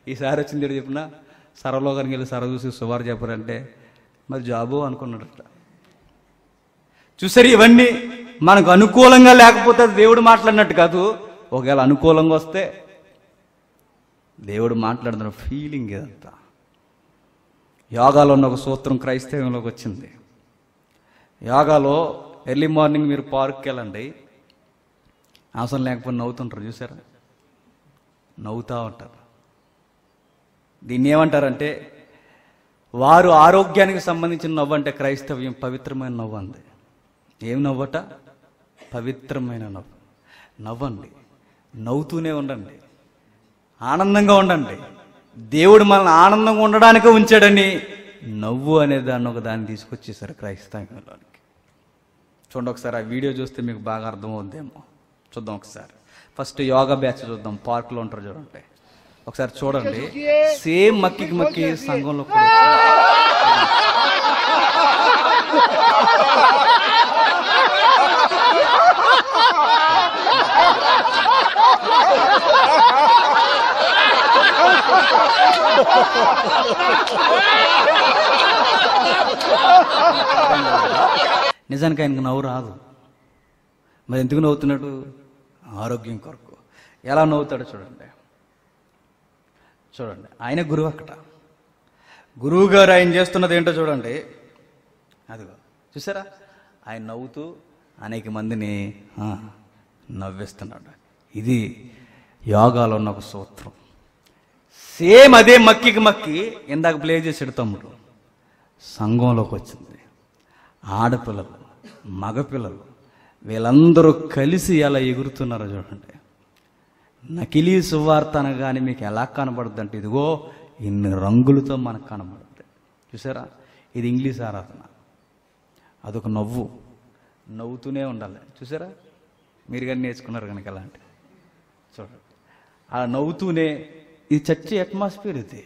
[SPEAKER 1] ఈసారి వచ్చింది ఏంటో చెప్పిన సర్వలోకానికి వెళ్ళి సర్వ చూసి సుమారు చెప్పారంటే మరి జాబు అనుకున్నాడట చూసారు ఇవన్నీ మనకు అనుకూలంగా లేకపోతే అది దేవుడు మాట్లాడినట్టు కాదు ఒకవేళ అనుకూలంగా వస్తే దేవుడు మాట్లాడుతున్న ఫీలింగ్ ఇదంతా యోగాలో ఉన్న ఒక సూత్రం క్రైస్తవంలోకి వచ్చింది యోగాలో ఎర్లీ మార్నింగ్ మీరు పార్క్కి వెళ్ళండి అవసరం లేకపోతే నవ్వుతుంటారు చూసారా నవ్వుతూ ఉంటారు దీన్ని ఏమంటారంటే వారు ఆరోగ్యానికి సంబంధించిన నవ్వు అంటే క్రైస్తవ్యం పవిత్రమైన నవ్వు అంది ఏం నవ్వట పవిత్రమైన నవ్వు నవ్వండి నవ్వుతూనే ఉండండి ఆనందంగా ఉండండి దేవుడు మనల్ని ఆనందంగా ఉండడానికే ఉంచాడని నవ్వు అనే దాన్ని ఒక దాన్ని తీసుకొచ్చేసారు క్రైస్తవంలోనికి చూడండి ఒకసారి ఆ వీడియో చూస్తే మీకు బాగా అర్థమవుద్దేమో చూద్దాం ఒకసారి ఫస్ట్ యోగా బ్యాచ్ చూద్దాం పార్క్లో ఉంటారు చూడండి ఒకసారి చూడండి సేమ్ మక్కికి మక్కి సంఘంలో కూడా నిజానికి ఆయనకు నవ్వు రాదు మరి ఎందుకు నవ్వుతున్నాడు ఆరోగ్యం కొరకు ఎలా నవ్వుతాడో చూడండి చూడండి ఆయన గురువు అక్కడ గురువు గారు ఆయన చేస్తున్నది ఏంటో చూడండి అదిగో చూసారా ఆయన నవ్వుతూ అనేక మందిని ఆ, నవ్విస్తున్నాడు ఇది యోగాలో ఉన్న ఒక సూత్రం సేమ్ అదే మక్కికి మక్కి ఇందాక ప్లే చేసాడు తమ్ముడు సంఘంలోకి వచ్చింది ఆడపిల్లలు మగపిల్లలు వీళ్ళందరూ కలిసి ఎలా ఎగురుతున్నారో చూడండి నకిలీ సువార్త అనగానే మీకు ఎలా కనబడుద్ది అంటే ఇదిగో ఇన్ని రంగులతో మనకు కనబడుద్ది చూసారా ఇది ఇంగ్లీష్ ఆరాధన అదొక నవ్వు నవ్వుతూనే ఉండాలి చూసారా మీరు కానీ నేర్చుకున్నారు కనుక అలాంటి చూడండి అలా నవ్వుతూనే ఇది చర్చి అట్మాస్ఫియర్ ఇది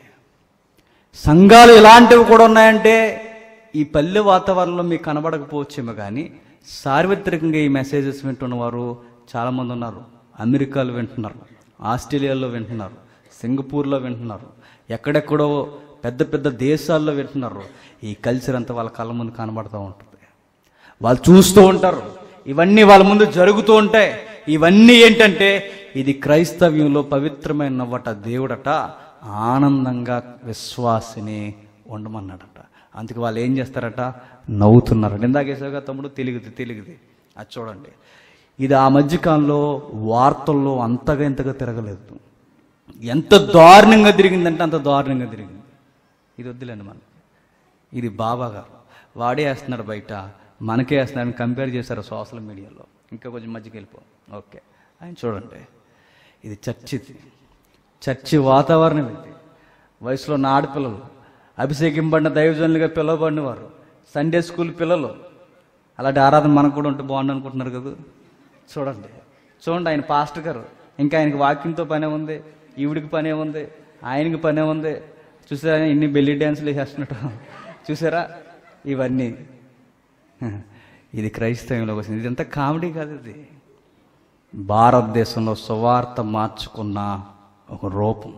[SPEAKER 1] సంఘాలు ఇలాంటివి కూడా ఉన్నాయంటే ఈ పల్లె వాతావరణంలో మీకు కనబడకపోవచ్చేమో కానీ సార్వత్రికంగా ఈ మెసేజెస్ వింటున్న వారు చాలామంది ఉన్నారు అమెరికాలో వింటున్నారు ఆస్ట్రేలియాలో వింటున్నారు సింగపూర్లో వింటున్నారు ఎక్కడెక్కడో పెద్ద పెద్ద దేశాల్లో వింటున్నారు ఈ కల్చర్ అంతా వాళ్ళ కళ్ళ ముందు కనబడుతూ ఉంటుంది వాళ్ళు చూస్తూ ఉంటారు ఇవన్నీ వాళ్ళ ముందు జరుగుతూ ఉంటాయి ఇవన్నీ ఏంటంటే ఇది క్రైస్తవ్యంలో పవిత్రమైన నవ్వట దేవుడట ఆనందంగా విశ్వాసిని ఉండమన్నాడట అందుకే వాళ్ళు ఏం చేస్తారట నవ్వుతున్నారట ఇందాకేసాగా తమ్ముడు తెలుగుది తెలుగుది అది చూడండి ఇది ఆ మధ్యకాలంలో వార్తల్లో అంతగా ఇంతగా తిరగలేదు ఎంత దారుణంగా తిరిగిందంటే అంత దారుణంగా తిరిగింది ఇది వద్దులేండి మనకి ఇది బాబా గారు వాడే వేస్తున్నాడు బయట మనకే వేస్తున్నాడని కంపేర్ చేశారు సోషల్ మీడియాలో ఇంకా కొంచెం మధ్యకి వెళ్ళిపో ఓకే ఆయన చూడండి ఇది చర్చిది చర్చి వాతావరణం ఇది వయసులో ఉన్న ఆడపిల్లలు అభిషేకింపడిన దైవజనులుగా పిలువబడిన వారు సండే స్కూల్ పిల్లలు అలాంటి ఆరాధన మనకు కూడా ఉంటే బాగుండు అనుకుంటున్నారు కదా చూడండి చూడండి ఆయన పాస్టర్ గారు ఇంకా ఆయనకి వాక్యంతో పనే ఉంది ఈవిడికి పనే ఉంది ఆయనకి పనే ఉంది చూసారా ఇన్ని బెల్లి డ్యాన్సులు వేసేస్తున్నట్టు చూసారా ఇవన్నీ ఇది క్రైస్తవంలోకి వచ్చింది ఇదంతా కామెడీ కాదు ఇది భారతదేశంలో సువార్త మార్చుకున్న ఒక రూపం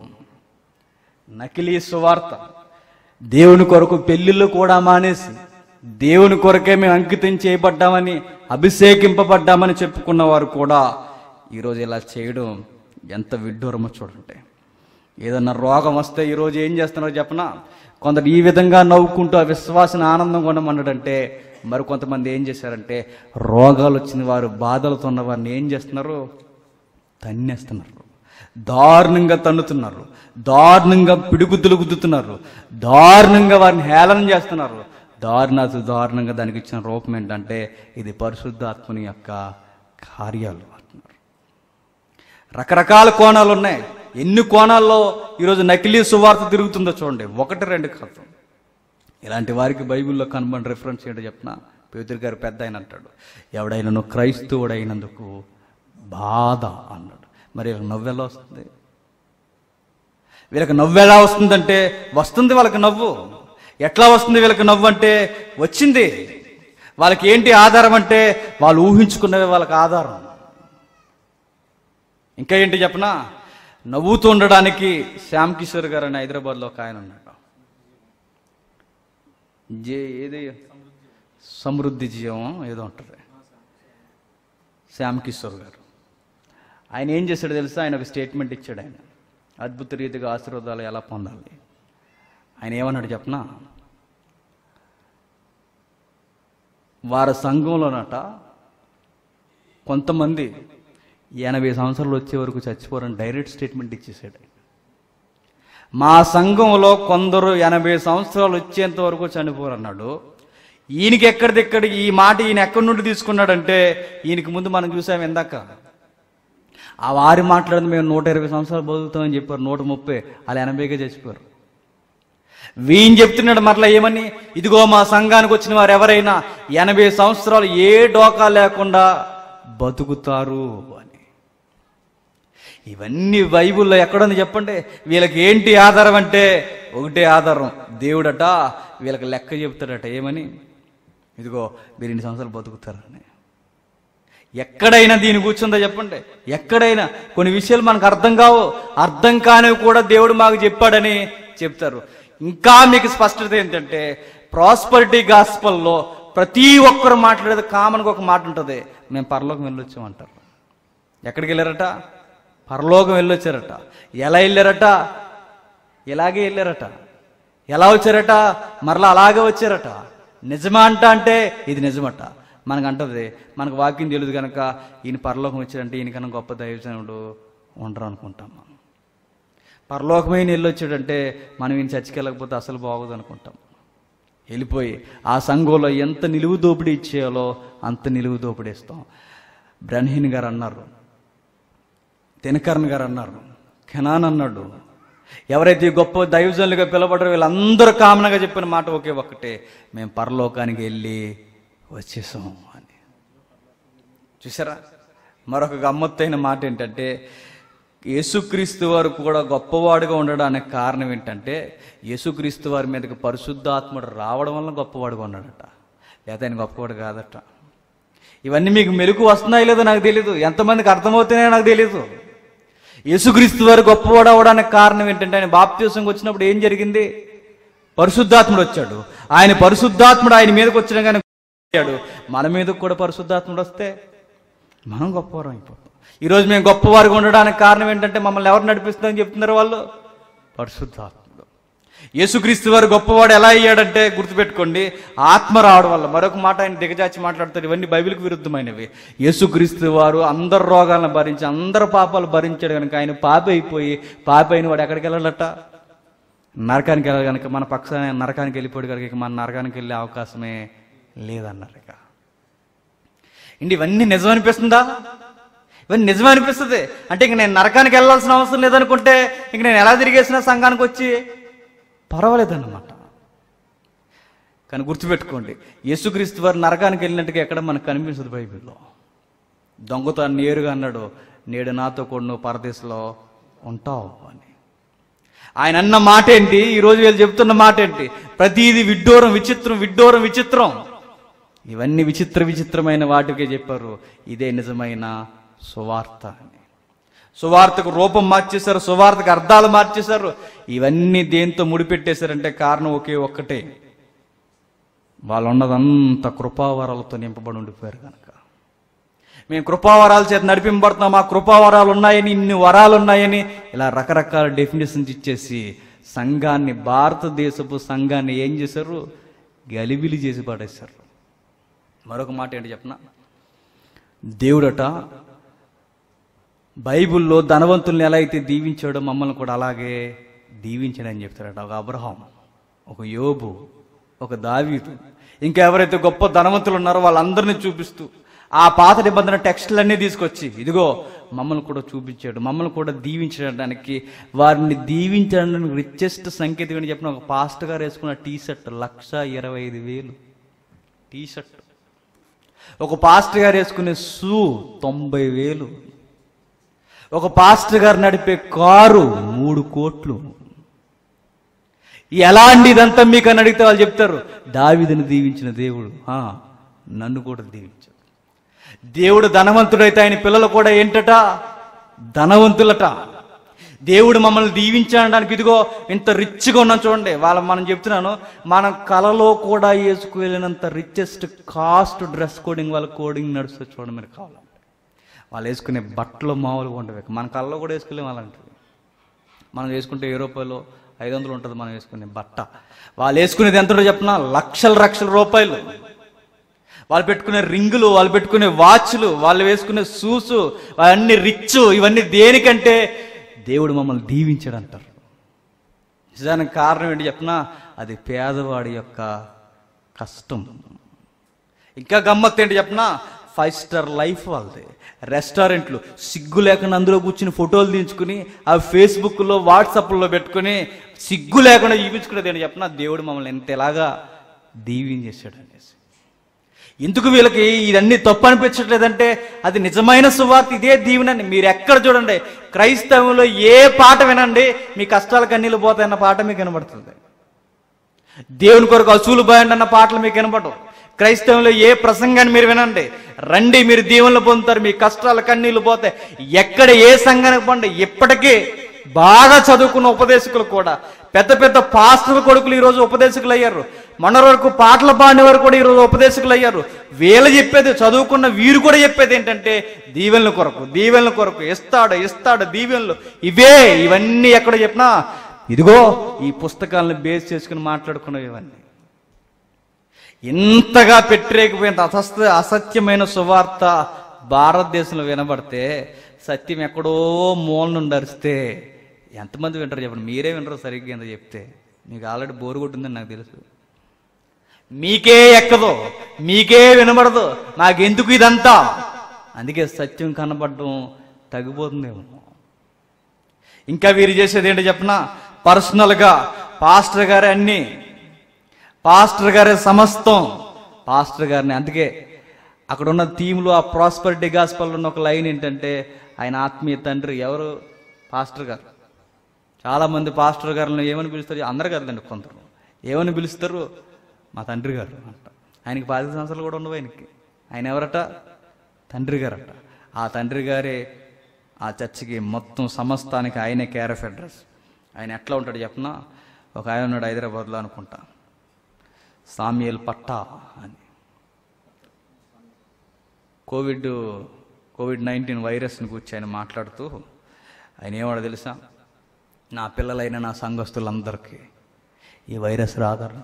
[SPEAKER 1] నకిలీ సువార్త దేవుని కొరకు పెళ్ళిళ్ళు కూడా మానేసి దేవుని కొరకే మేము అంకితం చేయబడ్డామని అభిషేకింపబడ్డామని చెప్పుకున్న వారు కూడా ఈరోజు ఇలా చేయడం ఎంత విడ్డూరమో చూడండి ఏదన్నా రోగం వస్తే ఈరోజు ఏం చేస్తున్నారో చెప్పనా కొందరు ఈ విధంగా నవ్వుకుంటూ ఆ విశ్వాసని ఆనందంగా ఉండమన్నాడంటే మరి కొంతమంది ఏం చేశారంటే రోగాలు వచ్చిన వారు బాధలతో ఉన్న వారిని ఏం చేస్తున్నారు తన్నేస్తున్నారు దారుణంగా తన్నుతున్నారు దారుణంగా పిడుగుద్దులు గుద్దుతున్నారు దారుణంగా వారిని హేళన చేస్తున్నారు దారుణాతి దారుణంగా దానికి ఇచ్చిన రూపం ఏంటంటే ఇది పరిశుద్ధాత్మని యొక్క కార్యాలు అంటున్నారు రకరకాల కోణాలు ఉన్నాయి ఎన్ని కోణాల్లో ఈరోజు నకిలీ సువార్త తిరుగుతుందో చూడండి ఒకటి రెండు కాదు ఇలాంటి వారికి బైబిల్లో కనబడిన రిఫరెన్స్ ఏంటో చెప్పిన పేతురు గారు పెద్ద ఆయన అంటాడు ఎవడైనా క్రైస్తవుడైనందుకు బాధ అన్నాడు మరి వీళ్ళకి నవ్వు ఎలా వస్తుంది వీళ్ళకి నవ్వు ఎలా వస్తుందంటే వస్తుంది వాళ్ళకి నవ్వు ఎట్లా వస్తుంది వీళ్ళకి నవ్వు అంటే వచ్చింది వాళ్ళకి ఏంటి ఆధారం అంటే వాళ్ళు ఊహించుకున్నవి వాళ్ళకి ఆధారం ఇంకా ఏంటి చెప్పనా నవ్వుతూ ఉండడానికి శ్యామ్ కిషోర్ గారు అని హైదరాబాద్లో ఒక ఆయన ఉన్నాడు జే ఏది సమృద్ధి జీవం ఏదో ఉంటుంది శ్యామ్ కిషోర్ గారు ఆయన ఏం చేశాడో తెలుసా ఆయన ఒక స్టేట్మెంట్ ఇచ్చాడు ఆయన అద్భుత రీతిగా ఆశీర్వాదాలు ఎలా పొందాలి ఆయన ఏమన్నాడు చెప్పనా వారి సంఘంలోనట కొంతమంది ఎనభై సంవత్సరాలు వచ్చే వరకు చచ్చిపోరని డైరెక్ట్ స్టేట్మెంట్ ఇచ్చేసాడు ఆయన. మా సంఘంలో కొందరు ఎనభై సంవత్సరాలు వచ్చేంత వరకు చనిపోరన్నాడు ఈయనకి ఎక్కడిదెక్కడ ఈ మాట ఈయన ఎక్కడి నుండి తీసుకున్నాడంటే ఈయనకి ముందు మనం చూసాం ఇందాక ఆ వారి మాట్లాడింది మేము నూట ఇరవై సంవత్సరాలు బతుకుతామని చెప్పారు నూట ముప్పై అలా ఎనభైగా చచ్చిపోయారు వీని చెప్తున్నాడు మరలా ఏమని ఇదిగో మా సంఘానికి వచ్చిన వారు ఎవరైనా ఎనభై సంవత్సరాలు ఏ డోకా లేకుండా బతుకుతారు అని ఇవన్నీ బైబిల్లో ఎక్కడుంది చెప్పండి వీళ్ళకి ఏంటి ఆధారం అంటే ఒకటే ఆధారం దేవుడట వీళ్ళకి లెక్క చెప్తాడట ఏమని ఇదిగో మీరు ఇన్ని సంవత్సరాలు బతుకుతారని ఎక్కడైనా దీని కూర్చుందో చెప్పండి ఎక్కడైనా కొన్ని విషయాలు మనకు అర్థం కావు అర్థం కానివి కూడా దేవుడు మాకు చెప్పాడని చెప్తారు ఇంకా మీకు స్పష్టత ఏంటంటే ప్రాస్పరిటీ గాస్పల్లో ప్రతి ఒక్కరు మాట్లాడేది కామన్గా ఒక మాట ఉంటుంది మేము పరలోకం వెళ్ళొచ్చామంటారు ఎక్కడికి వెళ్ళారట పరలోకం వెళ్ళొచ్చారట ఎలా వెళ్ళారట ఇలాగే వెళ్ళారట ఎలా వచ్చారట మరలా అలాగే వచ్చారట నిజమా అంట అంటే ఇది నిజమట మనకు అంటది మనకు వాక్యం తెలియదు కనుక ఈయన పరలోకం వచ్చాడంటే ఈయనకన్నా గొప్ప దైవజనుడు ఉండరు అనుకుంటాం మనం పరలోకమైన వెళ్ళొచ్చాడంటే మనం ఈయన చచ్చికెళ్ళకపోతే అసలు బాగోదు అనుకుంటాం వెళ్ళిపోయి ఆ సంఘంలో ఎంత నిలువు దోపిడీ ఇచ్చేయాలో అంత నిలువు దోపిడీ ఇస్తాం బ్రహ్మీన్ గారు అన్నారు దినకరణ్ గారు అన్నారు కెనాన్ అన్నాడు ఎవరైతే ఈ గొప్ప దైవజనులుగా పిలబడరో వీళ్ళందరూ కామన్గా చెప్పిన మాట ఒకే ఒక్కటే మేము పరలోకానికి వెళ్ళి వచ్చేసాం అని చూసారా మరొక గమ్మత్తైన మాట ఏంటంటే యేసుక్రీస్తు వారు కూడా గొప్పవాడుగా ఉండడానికి కారణం ఏంటంటే యేసుక్రీస్తు వారి మీదకి పరిశుద్ధాత్ముడు రావడం వల్ల గొప్పవాడుగా ఉన్నాడట లేదా ఆయన గొప్పవాడు కాదట ఇవన్నీ మీకు మెలకు వస్తున్నాయో లేదో నాకు తెలియదు ఎంతమందికి అర్థమవుతున్నాయో నాకు తెలియదు యేసుక్రీస్తు వారు గొప్పవాడు అవడానికి కారణం ఏంటంటే ఆయన బాప్తీసంకి వచ్చినప్పుడు ఏం జరిగింది పరిశుద్ధాత్ముడు వచ్చాడు ఆయన పరిశుద్ధాత్ముడు ఆయన మీదకి వచ్చిన కానీ అయ్యాడు మన మీదకు కూడా పరిశుద్ధాత్ముడు వస్తే మనం గొప్పవారం అయిపోతాం ఈరోజు మేము గొప్పవారిగా ఉండడానికి కారణం ఏంటంటే మమ్మల్ని ఎవరు నడిపిస్తుందని చెప్తున్నారు వాళ్ళు పరిశుద్ధాత్ముడు యేసుక్రీస్తు వారు గొప్పవాడు ఎలా అయ్యాడంటే గుర్తుపెట్టుకోండి ఆత్మ రావడం వల్ల మరొక మాట ఆయన దిగజాచి మాట్లాడతారు ఇవన్నీ బైబిల్కి విరుద్ధమైనవి యేసుక్రీస్తు వారు అందరు రోగాలను భరించి అందరు పాపాలు భరించాడు కనుక ఆయన పాపి అయిపోయి పాపి అయిన వాడు ఎక్కడికి వెళ్ళాలట నరకానికి వెళ్ళాలి కనుక మన పక్షాన నరకానికి వెళ్ళిపోయాడు కనుక ఇక మన నరకానికి వెళ్ళే అవకాశమే లేదన్నారు ఇక ఇండి ఇవన్నీ నిజం అనిపిస్తుందా ఇవన్నీ నిజం అనిపిస్తుంది అంటే ఇంక నేను నరకానికి వెళ్ళాల్సిన అవసరం లేదనుకుంటే ఇంక నేను ఎలా తిరిగేసిన సంఘానికి వచ్చి పర్వాలేదన్నమాట కానీ గుర్తుపెట్టుకోండి యేసుక్రీస్తు వారు నరకానికి వెళ్ళినట్టుగా ఎక్కడ మనకు కనిపించదు బైబిల్లో దొంగతో నేరుగా అన్నాడు నేడు నాతో కూడా నువ్వు పరదేశంలో ఉంటావు అని ఆయన అన్న మాట ఏంటి ఈరోజు వీళ్ళు చెప్తున్న మాట ఏంటి ప్రతిదీ విడ్డూరం విచిత్రం విడ్డూరం విచిత్రం ఇవన్నీ విచిత్ర విచిత్రమైన వాటికే చెప్పారు ఇదే నిజమైన సువార్త అని సువార్తకు రూపం మార్చేశారు సువార్తకు అర్థాలు మార్చేశారు ఇవన్నీ దేంతో ముడిపెట్టేశారంటే కారణం ఒకే ఒక్కటే వాళ్ళు ఉన్నదంతా కృపావరాలతో నింపబడి ఉండిపోయారు కనుక మేము కృపావరాల చేత నడిపింపబడుతున్నాం ఆ కృపావరాలు ఉన్నాయని ఇన్ని వరాలు ఉన్నాయని ఇలా రకరకాల డెఫినేషన్స్ ఇచ్చేసి సంఘాన్ని భారతదేశపు సంఘాన్ని ఏం చేశారు గలిబిలి చేసి పడేశారు మరొక మాట ఏంటి చెప్పనా దేవుడట బైబిల్లో ధనవంతుల్ని ఎలా అయితే దీవించాడో మమ్మల్ని కూడా అలాగే దీవించాడని చెప్తాడట ఒక అబ్రహాం ఒక యోబు ఒక దావీదు ఇంకా ఎవరైతే గొప్ప ధనవంతులు ఉన్నారో వాళ్ళందరినీ చూపిస్తూ ఆ పాత నిబంధన టెక్స్టులన్నీ తీసుకొచ్చి ఇదిగో మమ్మల్ని కూడా చూపించాడు మమ్మల్ని కూడా దీవించడానికి వారిని దీవించడానికి రిచెస్ట్ సంకేతం అని చెప్పిన ఒక పాస్ట్ గారు వేసుకున్న టీ షర్ట్ లక్ష ఇరవై ఐదు వేలు టీ షర్ట్ ఒక పాస్టర్ గారు వేసుకునే షూ తొంభై వేలు ఒక పాస్టర్ గారు నడిపే కారు మూడు కోట్లు ఎలాంటి ఇదంతా మీకు అని అడిగితే వాళ్ళు చెప్తారు దావిదని దీవించిన దేవుడు ఆ, నన్ను కూడా దీవించాడు దేవుడు ధనవంతుడైతే ఆయన పిల్లలు కూడా ఏంటట ధనవంతులట దేవుడు మమ్మల్ని దీవించడానికి ఇదిగో ఇంత రిచ్గా ఉన్నాం చూడండి వాళ్ళ మనం చెప్తున్నాను మన కళలో కూడా వేసుకువెళ్ళినంత రిచెస్ట్ కాస్ట్ డ్రెస్ కోడింగ్ వాళ్ళ కోడింగ్ నడుస్తుంది చూడండి మీరు కావాలంటే వాళ్ళు వేసుకునే బట్టలు మామూలుగా ఉండవు మన కళ్ళలో కూడా వేసుకునే వాళ్ళంటారు మనం వేసుకుంటే ఏ రూపాయలు ఐదు వందలు ఉంటుంది మనం వేసుకునే బట్ట వాళ్ళు వేసుకునేది ఎంత ఉంటుందో చెప్పిన లక్షల లక్షల రూపాయలు వాళ్ళు పెట్టుకునే రింగులు వాళ్ళు పెట్టుకునే వాచ్లు వాళ్ళు వేసుకునే షూస్ అవన్నీ రిచ్ ఇవన్నీ దేనికంటే దేవుడు మమ్మల్ని దీవించాడు అంటారు నిజానికి కారణం ఏంటి చెప్పినా అది పేదవాడి యొక్క కష్టం ఇంకా గమ్మత్ ఏంటి చెప్పినా ఫైవ్ స్టార్ లైఫ్ వాళ్ళది రెస్టారెంట్లు సిగ్గు లేకుండా అందులో కూర్చుని ఫోటోలు తీయించుకుని ఆ ఫేస్బుక్లో వాట్సాప్లో పెట్టుకుని సిగ్గు లేకుండా చూపించుకునేది ఏంటి చెప్పినా దేవుడు మమ్మల్ని ఎంత ఎలాగా దీవించేశాడు అనేసి ఎందుకు వీళ్ళకి ఇదన్నీ తప్పు అనిపించట్లేదంటే అది నిజమైన సువార్త ఇదే దీవెనని మీరు ఎక్కడ చూడండి క్రైస్తవంలో ఏ పాట వినండి మీ కష్టాల కన్నీళ్ళు పోతాయన్న పాట మీకు వినబడుతుంది దేవుని కొరకు అసూలు భయండి అన్న పాటలు మీకు వినపడవు క్రైస్తవంలో ఏ ప్రసంగాన్ని మీరు వినండి రండి మీరు దీవెనలు పొందుతారు మీ కష్టాల కన్నీళ్లు పోతాయి ఎక్కడ ఏ సంఘానికి పండి ఇప్పటికీ బాగా చదువుకున్న ఉపదేశకులు కూడా పెద్ద పెద్ద పాస్టర్ కొడుకులు ఈరోజు ఉపదేశకులు అయ్యారు మన వరకు పాటలు పాడిన వారు కూడా ఈరోజు ఉపదేశకులు అయ్యారు వీళ్ళు చెప్పేది చదువుకున్న వీరు కూడా చెప్పేది ఏంటంటే దీవెనల కొరకు దీవెనల కొరకు ఇస్తాడు ఇస్తాడు దీవెనలు ఇవే ఇవన్నీ ఎక్కడ చెప్పినా ఇదిగో ఈ పుస్తకాలను బేస్ చేసుకుని మాట్లాడుకున్నవి ఇవన్నీ ఇంతగా పెట్టరేకపోయిన అసస్త అసత్యమైన సువార్త భారతదేశంలో వినబడితే సత్యం ఎక్కడో మూల నుండి అరిస్తే ఎంతమంది వింటారు చెప్పండి మీరే వినరు సరిగ్గా ఎంత చెప్తే మీకు ఆల్రెడీ బోరు కొట్టిందని నాకు తెలుసు మీకే ఎక్కదు మీకే వినబడదు నాకెందుకు ఇదంతా అందుకే సత్యం కనబడడం తగ్గిపోతుందేమో ఇంకా వీరు చేసేది ఏంటో చెప్పనా పర్సనల్గా పాస్టర్ గారే అన్ని పాస్టర్ గారే సమస్తం పాస్టర్ గారిని అందుకే అక్కడ ఉన్న థీమ్లో ఆ ప్రాస్పరిటీ గాస్పల్ ఉన్న ఒక లైన్ ఏంటంటే ఆయన ఆత్మీయ తండ్రి ఎవరు పాస్టర్ గారు చాలామంది పాస్టర్ గారులను ఏమని పిలుస్తారు అందరు కదండి కొందరు ఏమని పిలుస్తారు మా తండ్రి గారు అంట ఆయనకి పాతిక సంవత్సరాలు కూడా ఉండవు ఆయనకి ఆయన ఎవరట తండ్రి గారట ఆ తండ్రి గారే ఆ చర్చికి మొత్తం సమస్తానికి ఆయనే కేర్ ఆఫ్ అడ్రస్ ఆయన ఎట్లా ఉంటాడు చెప్పనా ఒక ఆయన ఉన్నాడు హైదరాబాద్లో అనుకుంటా సామ్యల్ పట్టా అని కోవిడ్ కోవిడ్ నైన్టీన్ వైరస్ని గురించి ఆయన మాట్లాడుతూ ఆయన ఏమాడో తెలుసా నా పిల్లలైన నా సంఘస్థులందరికీ ఈ వైరస్ రాదన్నాడు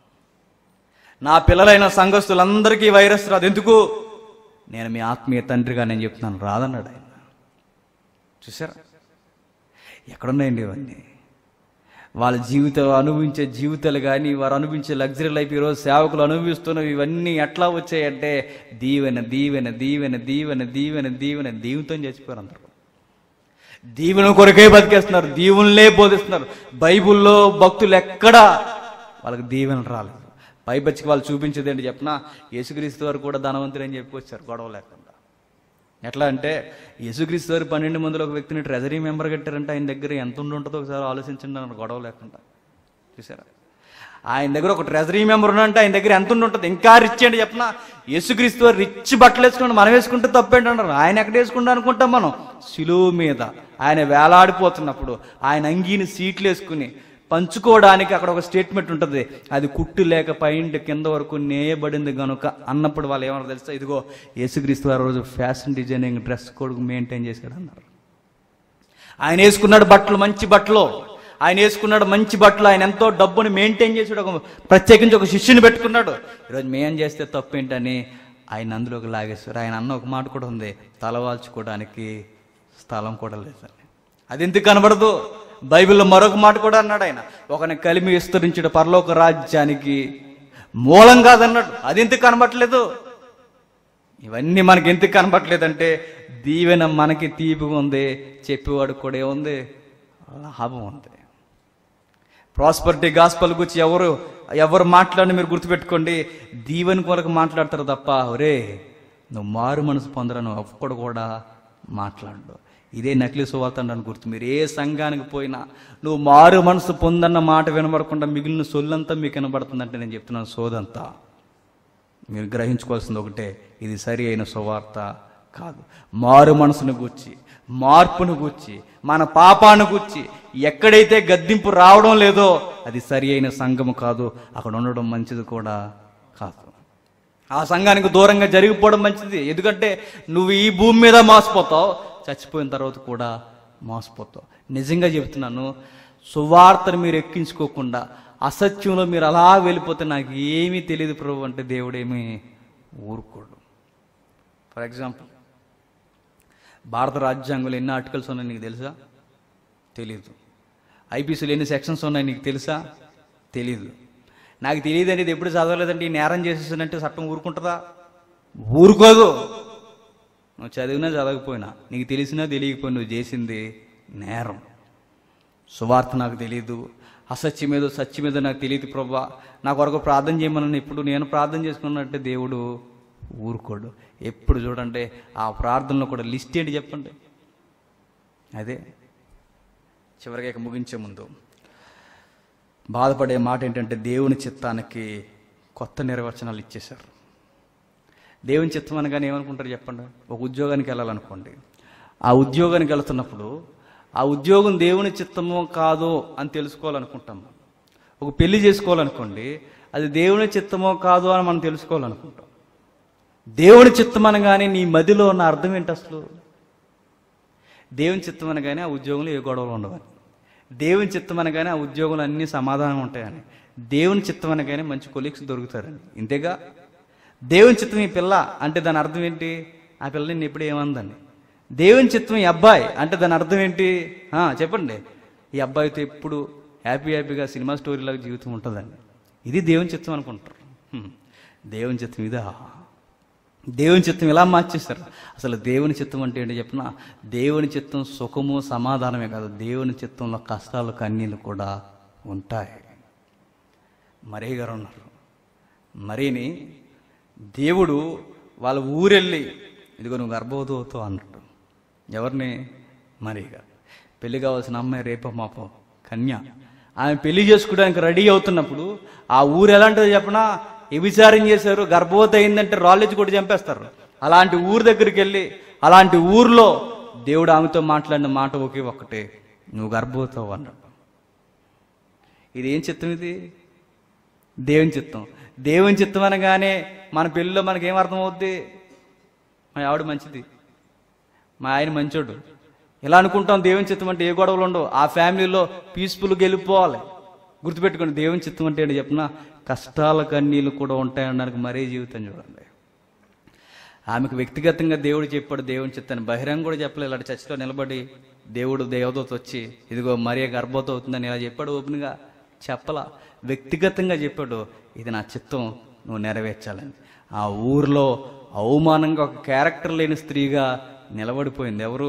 [SPEAKER 1] నా పిల్లలైన సంఘస్థులందరికీ ఈ వైరస్ రాదు ఎందుకు నేను మీ ఆత్మీయ తండ్రిగా నేను చెప్తున్నాను రాదన్నాడు ఆయన చూసారా ఎక్కడున్నాయండి ఇవన్నీ వాళ్ళ జీవితం అనుభవించే జీవితాలు కానీ వారు అనుభవించే లగ్జరీ లైఫ్ ఈరోజు సేవకులు అనుభవిస్తున్నవి ఇవన్నీ ఎట్లా వచ్చాయంటే దీవెన దీవెన దీవెన దీవెన దీవెన దీవెన దీవెనతో చచ్చిపోయారు అందరూ దీవెన కొరకే బతికేస్తున్నారు దీవులనే బోధిస్తున్నారు బైబిల్లో భక్తులు ఎక్కడా వాళ్ళకి దీవెన రాలేదు పైపచ్చికి వాళ్ళు చూపించేది ఏంటి చెప్పినా యేసుక్రీస్తు వారు కూడా ధనవంతులు అని చెప్పుకొచ్చారు గొడవ లేకుండా ఎట్లా అంటే యేసుక్రీస్తు వారు పన్నెండు మందిలో ఒక వ్యక్తిని ట్రెజరీ మెంబర్ కట్టారంటే ఆయన దగ్గర ఎంత ఉండి ఉంటుందో ఒకసారి ఆలోచించండి అన్న గొడవ లేకుండా చూసారా ఆయన దగ్గర ఒక ట్రెజరీ మెంబర్ ఉన్నంటే ఆయన దగ్గర ఎంత ఉండి ఉంటుంది ఇంకా రిచ్ అండి చెప్పిన యేసుక్రీస్తు వారు రిచ్ బట్టలు వేసుకుంటే మనం వేసుకుంటే తప్పేంటంటారు ఆయన ఎక్కడ వేసుకుంటా అనుకుంటాం మనం సిలువు మీద ఆయన వేలాడిపోతున్నప్పుడు ఆయన అంగీని సీట్లు వేసుకుని పంచుకోవడానికి అక్కడ ఒక స్టేట్మెంట్ ఉంటుంది అది కుట్టు లేక పైంటి కింద వరకు నేయబడింది గనుక అన్నప్పుడు వాళ్ళు ఏమన్నా తెలుసా ఇదిగో యేసుక్రీస్తు వారు రోజు fashion designing dress code maintain చేశాడు అన్నారు ఆయన వేసుకున్నాడు బట్టలు మంచి బట్టలు ఆయన వేసుకున్నాడు మంచి బట్టలు ఆయన ఎంతో డబ్బుని మెయింటైన్ చేసాడు ఒక ప్రత్యేకించి ఒక శిష్యుని పెట్టుకున్నాడు ఈరోజు మేం చేస్తే తప్పు ఏంటని ఆయన అందులోకి లాగేశారు ఆయన అన్న ఒక మాట కూడా ఉంది తలవాల్చుకోవడానికి స్థలం కూడా లేదని అది ఎందుకు కనబడదు బైబిల్లో మరొక మాట కూడా అన్నాడు ఆయన ఒకని కలిమి విస్తరించడు పరలోక రాజ్యానికి మూలం కాదన్నాడు అది ఎందుకు కనబడట్లేదు ఇవన్నీ మనకి ఎందుకు కనబట్లేదంటే దీవెన మనకి తీపిగా ఉంది చెప్పేవాడు కూడా ఏముంది లాభం ఉంది ప్రాస్పరిటీ గాస్పల్ గురించి ఎవరు ఎవరు మాట్లాడిన మీరు గుర్తుపెట్టుకోండి దీవెన కొరకు మాట్లాడతారు తప్ప ఒరే నువ్వు మారు మనసు పొందరను ఒక్కడు కూడా మాట్లాడు ఇదే నకిలీ సువార్త అని గుర్తు మీరు ఏ సంఘానికి పోయినా నువ్వు మారు మనసు పొందన్న మాట వినబడకుండా మిగిలిన సొల్లంతా మీకు వినబడుతుందంటే నేను చెప్తున్నాను సోదంతా మీరు గ్రహించుకోవాల్సింది ఒకటే ఇది సరి అయిన సువార్త కాదు మారు మనసును గూర్చి మార్పును గూర్చి మన పాపాను గూర్చి ఎక్కడైతే గద్దింపు రావడం లేదో అది సరి అయిన సంఘము కాదు అక్కడ ఉండడం మంచిది కూడా కాదు ఆ సంఘానికి దూరంగా జరిగిపోవడం మంచిది ఎందుకంటే నువ్వు ఈ భూమి మీద మోసపోతావు చచ్చిపోయిన తర్వాత కూడా మోసపోతావు నిజంగా చెప్తున్నాను సువార్తను మీరు ఎక్కించుకోకుండా అసత్యంలో మీరు అలా వెళ్ళిపోతే నాకు ఏమీ తెలియదు ప్రభు అంటే దేవుడేమీ ఊరుకోడు ఫర్ ఎగ్జాంపుల్ భారత రాజ్యాంగంలో ఎన్ని ఆర్టికల్స్ ఉన్నాయి నీకు తెలుసా తెలీదు ఐపీసీలో ఎన్ని సెక్షన్స్ ఉన్నాయి నీకు తెలుసా తెలీదు నాకు తెలియదు అనేది ఎప్పుడు చదవలేదంటే ఈ నేరం చేసేసానంటే చట్టం ఊరుకుంటుందా ఊరుకోదు నువ్వు చదివినా చదవకపోయినా నీకు తెలిసినా తెలియకపోయినా నువ్వు చేసింది నేరం సువార్త నాకు తెలియదు అసత్యం ఏదో సత్యం ఏదో నాకు తెలియదు ప్రభా నా కొరకు ప్రార్థన చేయమని ఇప్పుడు నేను ప్రార్థన చేసుకున్నట్టే దేవుడు ఊరుకోడు ఎప్పుడు చూడండి ఆ ప్రార్థనలో కూడా లిస్ట్ ఏంటి చెప్పండి అదే చివరిగా ఇక ముగించే ముందు బాధపడే మాట ఏంటంటే దేవుని చిత్తానికి కొత్త నిర్వచనాలు ఇచ్చేశారు దేవుని చిత్తం అనగానే ఏమనుకుంటారు చెప్పండి ఒక ఉద్యోగానికి వెళ్ళాలనుకోండి ఆ ఉద్యోగానికి వెళ్తున్నప్పుడు ఆ ఉద్యోగం దేవుని చిత్తమో కాదో అని తెలుసుకోవాలనుకుంటాం ఒక పెళ్లి చేసుకోవాలనుకోండి అది దేవుని చిత్తమో కాదో అని మనం తెలుసుకోవాలనుకుంటాం దేవుని చిత్తం అనగానే నీ మదిలో ఉన్న అర్థం ఏంటి అసలు దేవుని చిత్తం అనగానే ఆ ఉద్యోగంలో ఏ గొడవలు ఉండవని దేవుని చిత్తం అనగానే ఆ ఉద్యోగంలో అన్ని సమాధానం ఉంటాయని దేవుని చిత్తం అనగానే మంచి కొలీగ్స్ దొరుకుతారని ఇంతేగా దేవుని చిత్తం ఈ పిల్ల అంటే దాని అర్థం ఏంటి ఆ పిల్ల నిన్ను ఎప్పుడు ఏమందని దేవుని చిత్తం ఈ అబ్బాయి అంటే దాని అర్థం ఏంటి ఆ, చెప్పండి ఈ అబ్బాయితో ఎప్పుడు హ్యాపీ హ్యాపీగా సినిమా స్టోరీలాగా జీవితం ఉంటుందండి ఇది దేవుని చిత్తం అనుకుంటారు హ్మ్. దేవుని చిత్తం ఇదా దేవుని చిత్తం ఇలా మార్చేస్తారు అసలు దేవుని చిత్తం అంటే ఏంటి చెప్పిన దేవుని చిత్తం సుఖము సమాధానమే కాదు దేవుని చిత్తంలో కష్టాలు కన్నీళ్ళు కూడా ఉంటాయి మరీ గారు ఉన్నారు మరీని దేవుడు వాళ్ళ ఊరెళ్ళి ఇదిగో నువ్వు గర్భవతి అవుతావు అన్నట్టు ఎవరిని మరీగా పెళ్లి కావాల్సిన అమ్మాయి రేపో మాపో కన్య ఆమె పెళ్లి చేసుకోవడానికి రెడీ అవుతున్నప్పుడు ఆ ఊరు ఎలాంటిదో చెప్పనా వ్యభిచారం చేశారు గర్భవతి అయిందంటే రాళ్ళెచ్చి కూడా చంపేస్తారు అలాంటి ఊరు దగ్గరికి వెళ్ళి అలాంటి ఊర్లో దేవుడు ఆమెతో మాట్లాడిన మాట ఒకే ఒక్కటే నువ్వు గర్భవతావు అన్నాడు ఇది ఏం చిత్తం ఇది దేవుని చిత్తం దేవుని చిత్తం అనగానే మన పెళ్ళిలో మనకి ఏం అర్థమవుద్ది మా ఆవిడ మంచిది మా ఆయన మంచోడు ఇలా అనుకుంటాం దేవుని చిత్తం అంటే ఏ గొడవలు ఉండవు ఆ ఫ్యామిలీలో పీస్ఫుల్గా వెళ్ళిపోవాలి గుర్తుపెట్టుకోండి దేవుని చిత్తం అంటే ఏంటి చెప్పిన కష్టాల కన్నీళ్ళు కూడా ఉంటాయనడానికి మరీ జీవితం చూడండి ఆమెకు వ్యక్తిగతంగా దేవుడు చెప్పాడు దేవుని చిత్తాన్ని బహిరంగ కూడా చెప్పలేదు ఇలాంటి చర్చిలో నిలబడి దేవుడు దేవదూత వచ్చి ఇదిగో మరియ గర్భవతి అవుతుందని ఇలా చెప్పాడు ఓపెన్గా చెప్పలా వ్యక్తిగతంగా చెప్పాడు ఇది నా చిత్తం నువ్వు నెరవేర్చాలని ఆ ఊర్లో అవమానంగా ఒక క్యారెక్టర్ లేని స్త్రీగా నిలబడిపోయింది ఎవరు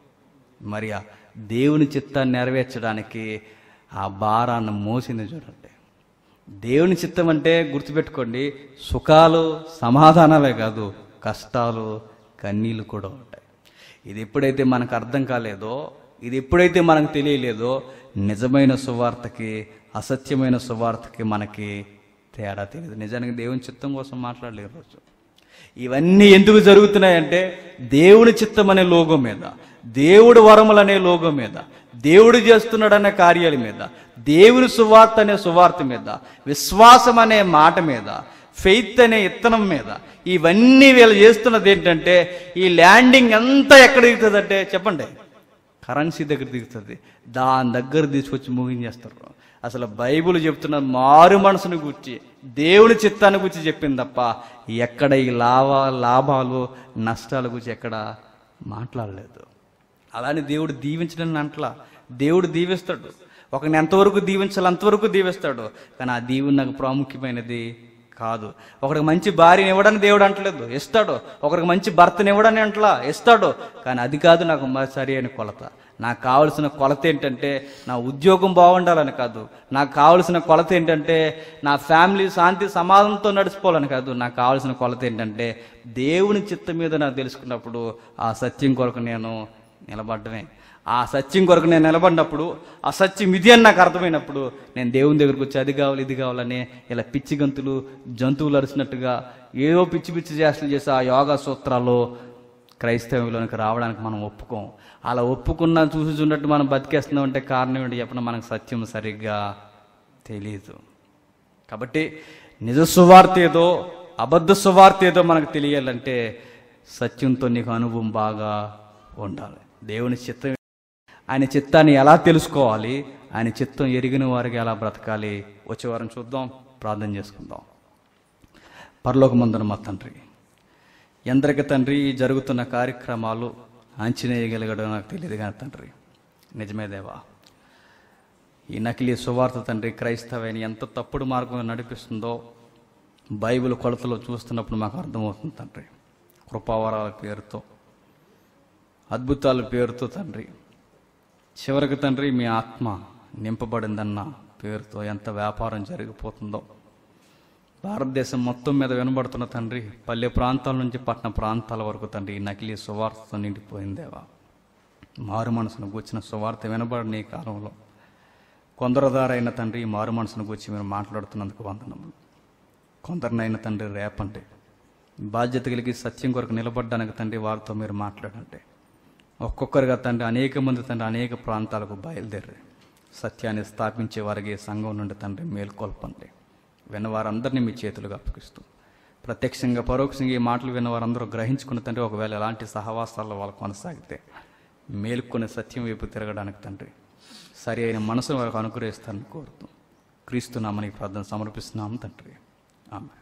[SPEAKER 1] మరియా దేవుని చిత్తాన్ని నెరవేర్చడానికి ఆ భారాన్ని మోసింది చూడండి దేవుని చిత్తం అంటే గుర్తుపెట్టుకోండి సుఖాలు సమాధానాలే కాదు కష్టాలు కన్నీళ్ళు కూడా ఉంటాయి ఇది ఎప్పుడైతే మనకు అర్థం కాలేదో ఇది ఎప్పుడైతే మనకు తెలియలేదో నిజమైన సువార్తకి అసత్యమైన సువార్తకి మనకి తేడా తెలియదు నిజానికి దేవుని చిత్తం కోసం మాట్లాడలేరు రోజు ఇవన్నీ ఎందుకు జరుగుతున్నాయంటే దేవుని చిత్తం అనే లోగో మీద దేవుడు వరములు అనే లోగో మీద దేవుడు చేస్తున్నాడనే కార్యాల మీద దేవుని సువార్త అనే సువార్త మీద విశ్వాసం అనే మాట మీద ఫెయిత్ అనే ఇత్తనం మీద ఇవన్నీ వీళ్ళు చేస్తున్నది ఏంటంటే ఈ ల్యాండింగ్ అంతా ఎక్కడ దిగుతుందంటే చెప్పండి కరెన్సీ దగ్గర దిగుతుంది దాని దగ్గర తీసుకొచ్చి ముగించేస్తారు అసలు బైబిల్ చెప్తున్న మారు మనసును గురించి దేవుని చిత్తాన్ని గురించి చెప్పింది తప్ప ఎక్కడ ఈ లాభ లాభాలు నష్టాల గురించి ఎక్కడ మాట్లాడలేదు అలానే దేవుడు దీవించడం అంట్లా దేవుడు దీవిస్తాడు ఒకరిని ఎంతవరకు దీవించాలి అంతవరకు దీవిస్తాడు కానీ ఆ దీవుని నాకు ప్రాముఖ్యమైనది కాదు ఒకరికి మంచి భార్యని ఇవ్వడని దేవుడు అంటలేదు ఇస్తాడు ఒకరికి మంచి భర్తని ఇవ్వడని అంటలా ఇస్తాడు కానీ అది కాదు నాకు మ- సరి అయిన కొలత నాకు కావలసిన కొలత ఏంటంటే నా ఉద్యోగం బాగుండాలని కాదు నాకు కావలసిన కొలత ఏంటంటే నా ఫ్యామిలీ శాంతి సమాధానంతో నడిచిపోవాలని కాదు నాకు కావలసిన కొలత ఏంటంటే దేవుని చిత్తం మీద నాకు తెలుసుకున్నప్పుడు ఆ సత్యం కొరకు నేను నిలబడ్డమే ఆ సత్యం కొరకు నేను నిలబడినప్పుడు ఆ సత్యం ఇది అని నాకు అర్థమైనప్పుడు నేను దేవుని దగ్గరకు వచ్చి అది కావాలి ఇది కావాలని ఇలా పిచ్చి గంతులు జంతువులు అరిచినట్టుగా ఏదో పిచ్చి పిచ్చి చేష్టలు చేసి ఆ యోగా సూత్రాలు క్రైస్తవంలోనికి రావడానికి మనం ఒప్పుకోం అలా ఒప్పుకున్నా చూసి చూడట్టు మనం బతికేస్తున్నాం అంటే కారణం ఏంటి చెప్పిన మనకు సత్యం సరిగ్గా తెలియదు కాబట్టి నిజ సువార్త ఏదో అబద్ధ సువార్త ఏదో మనకు తెలియాలంటే సత్యంతో నీకు అనుభవం బాగా ఉండాలి దేవుని చిత్తం ఆయన చిత్తాన్ని ఎలా తెలుసుకోవాలి ఆయన చిత్తం ఎరిగిన వారికి ఎలా బ్రతకాలి వచ్చే వారం చూద్దాం ప్రార్థన చేసుకుందాం పరలోకమందున మా తండ్రి ఎందరికి తండ్రి ఈ జరుగుతున్న కార్యక్రమాలు అంచనేయగలగడం నాకు తెలియదు కానీ తండ్రి నిజమే దేవా ఈ నకిలీ సువార్త తండ్రి క్రైస్తవైన ఎంత తప్పుడు మార్గంలో నడిపిస్తుందో బైబిల్ కొలతలో చూస్తున్నప్పుడు మాకు అర్థమవుతుంది తండ్రి కృపావరాల పేరుతో అద్భుతాల పేరుతో తండ్రి చివరికి తండ్రి మీ ఆత్మ నింపబడిందన్న పేరుతో ఎంత వ్యాపారం జరిగిపోతుందో భారతదేశం మొత్తం మీద వినబడుతున్న తండ్రి పల్లె ప్రాంతాల నుంచి పట్టణ ప్రాంతాల వరకు తండ్రి ఈ నకిలీ సువార్తతో నిండిపోయిందేవా మారు మనసును కూర్చిన సువార్త వినబడిన ఈ కాలంలో కొందరదారైన తండ్రి ఈ మారు మనసును కూర్చి మీరు మాట్లాడుతున్నందుకు వందనములు కొందరినైన తండ్రి రేపంటే బాధ్యత కలిగి సత్యం కొరకు నిలబడ్డానికి తండ్రి వారితో మీరు మాట్లాడంటే ఒక్కొక్కరిగా తండ్రి అనేక మంది తండ్రి అనేక ప్రాంతాలకు బయలుదేరి సత్యాన్ని స్థాపించే వారికి ఈ సంఘం నుండి తండ్రి మేల్కొల్పండి విన్నవారందరినీ మీ చేతులుగా అప్పగిస్తూ ప్రత్యక్షంగా పరోక్షంగా ఈ మాటలు విన్నవారందరూ గ్రహించుకున్న తండ్రి ఒకవేళ ఎలాంటి సహవాసాల్లో వాళ్ళు కొనసాగితే మేలుకొని సత్యం వైపు తిరగడానికి తండ్రి సరి అయిన మనసును వారికి అనుగ్రహిస్తారని కోరుతూ క్రీస్తు నామని ప్రార్థన సమర్పిస్తున్నాము తండ్రి ఆమె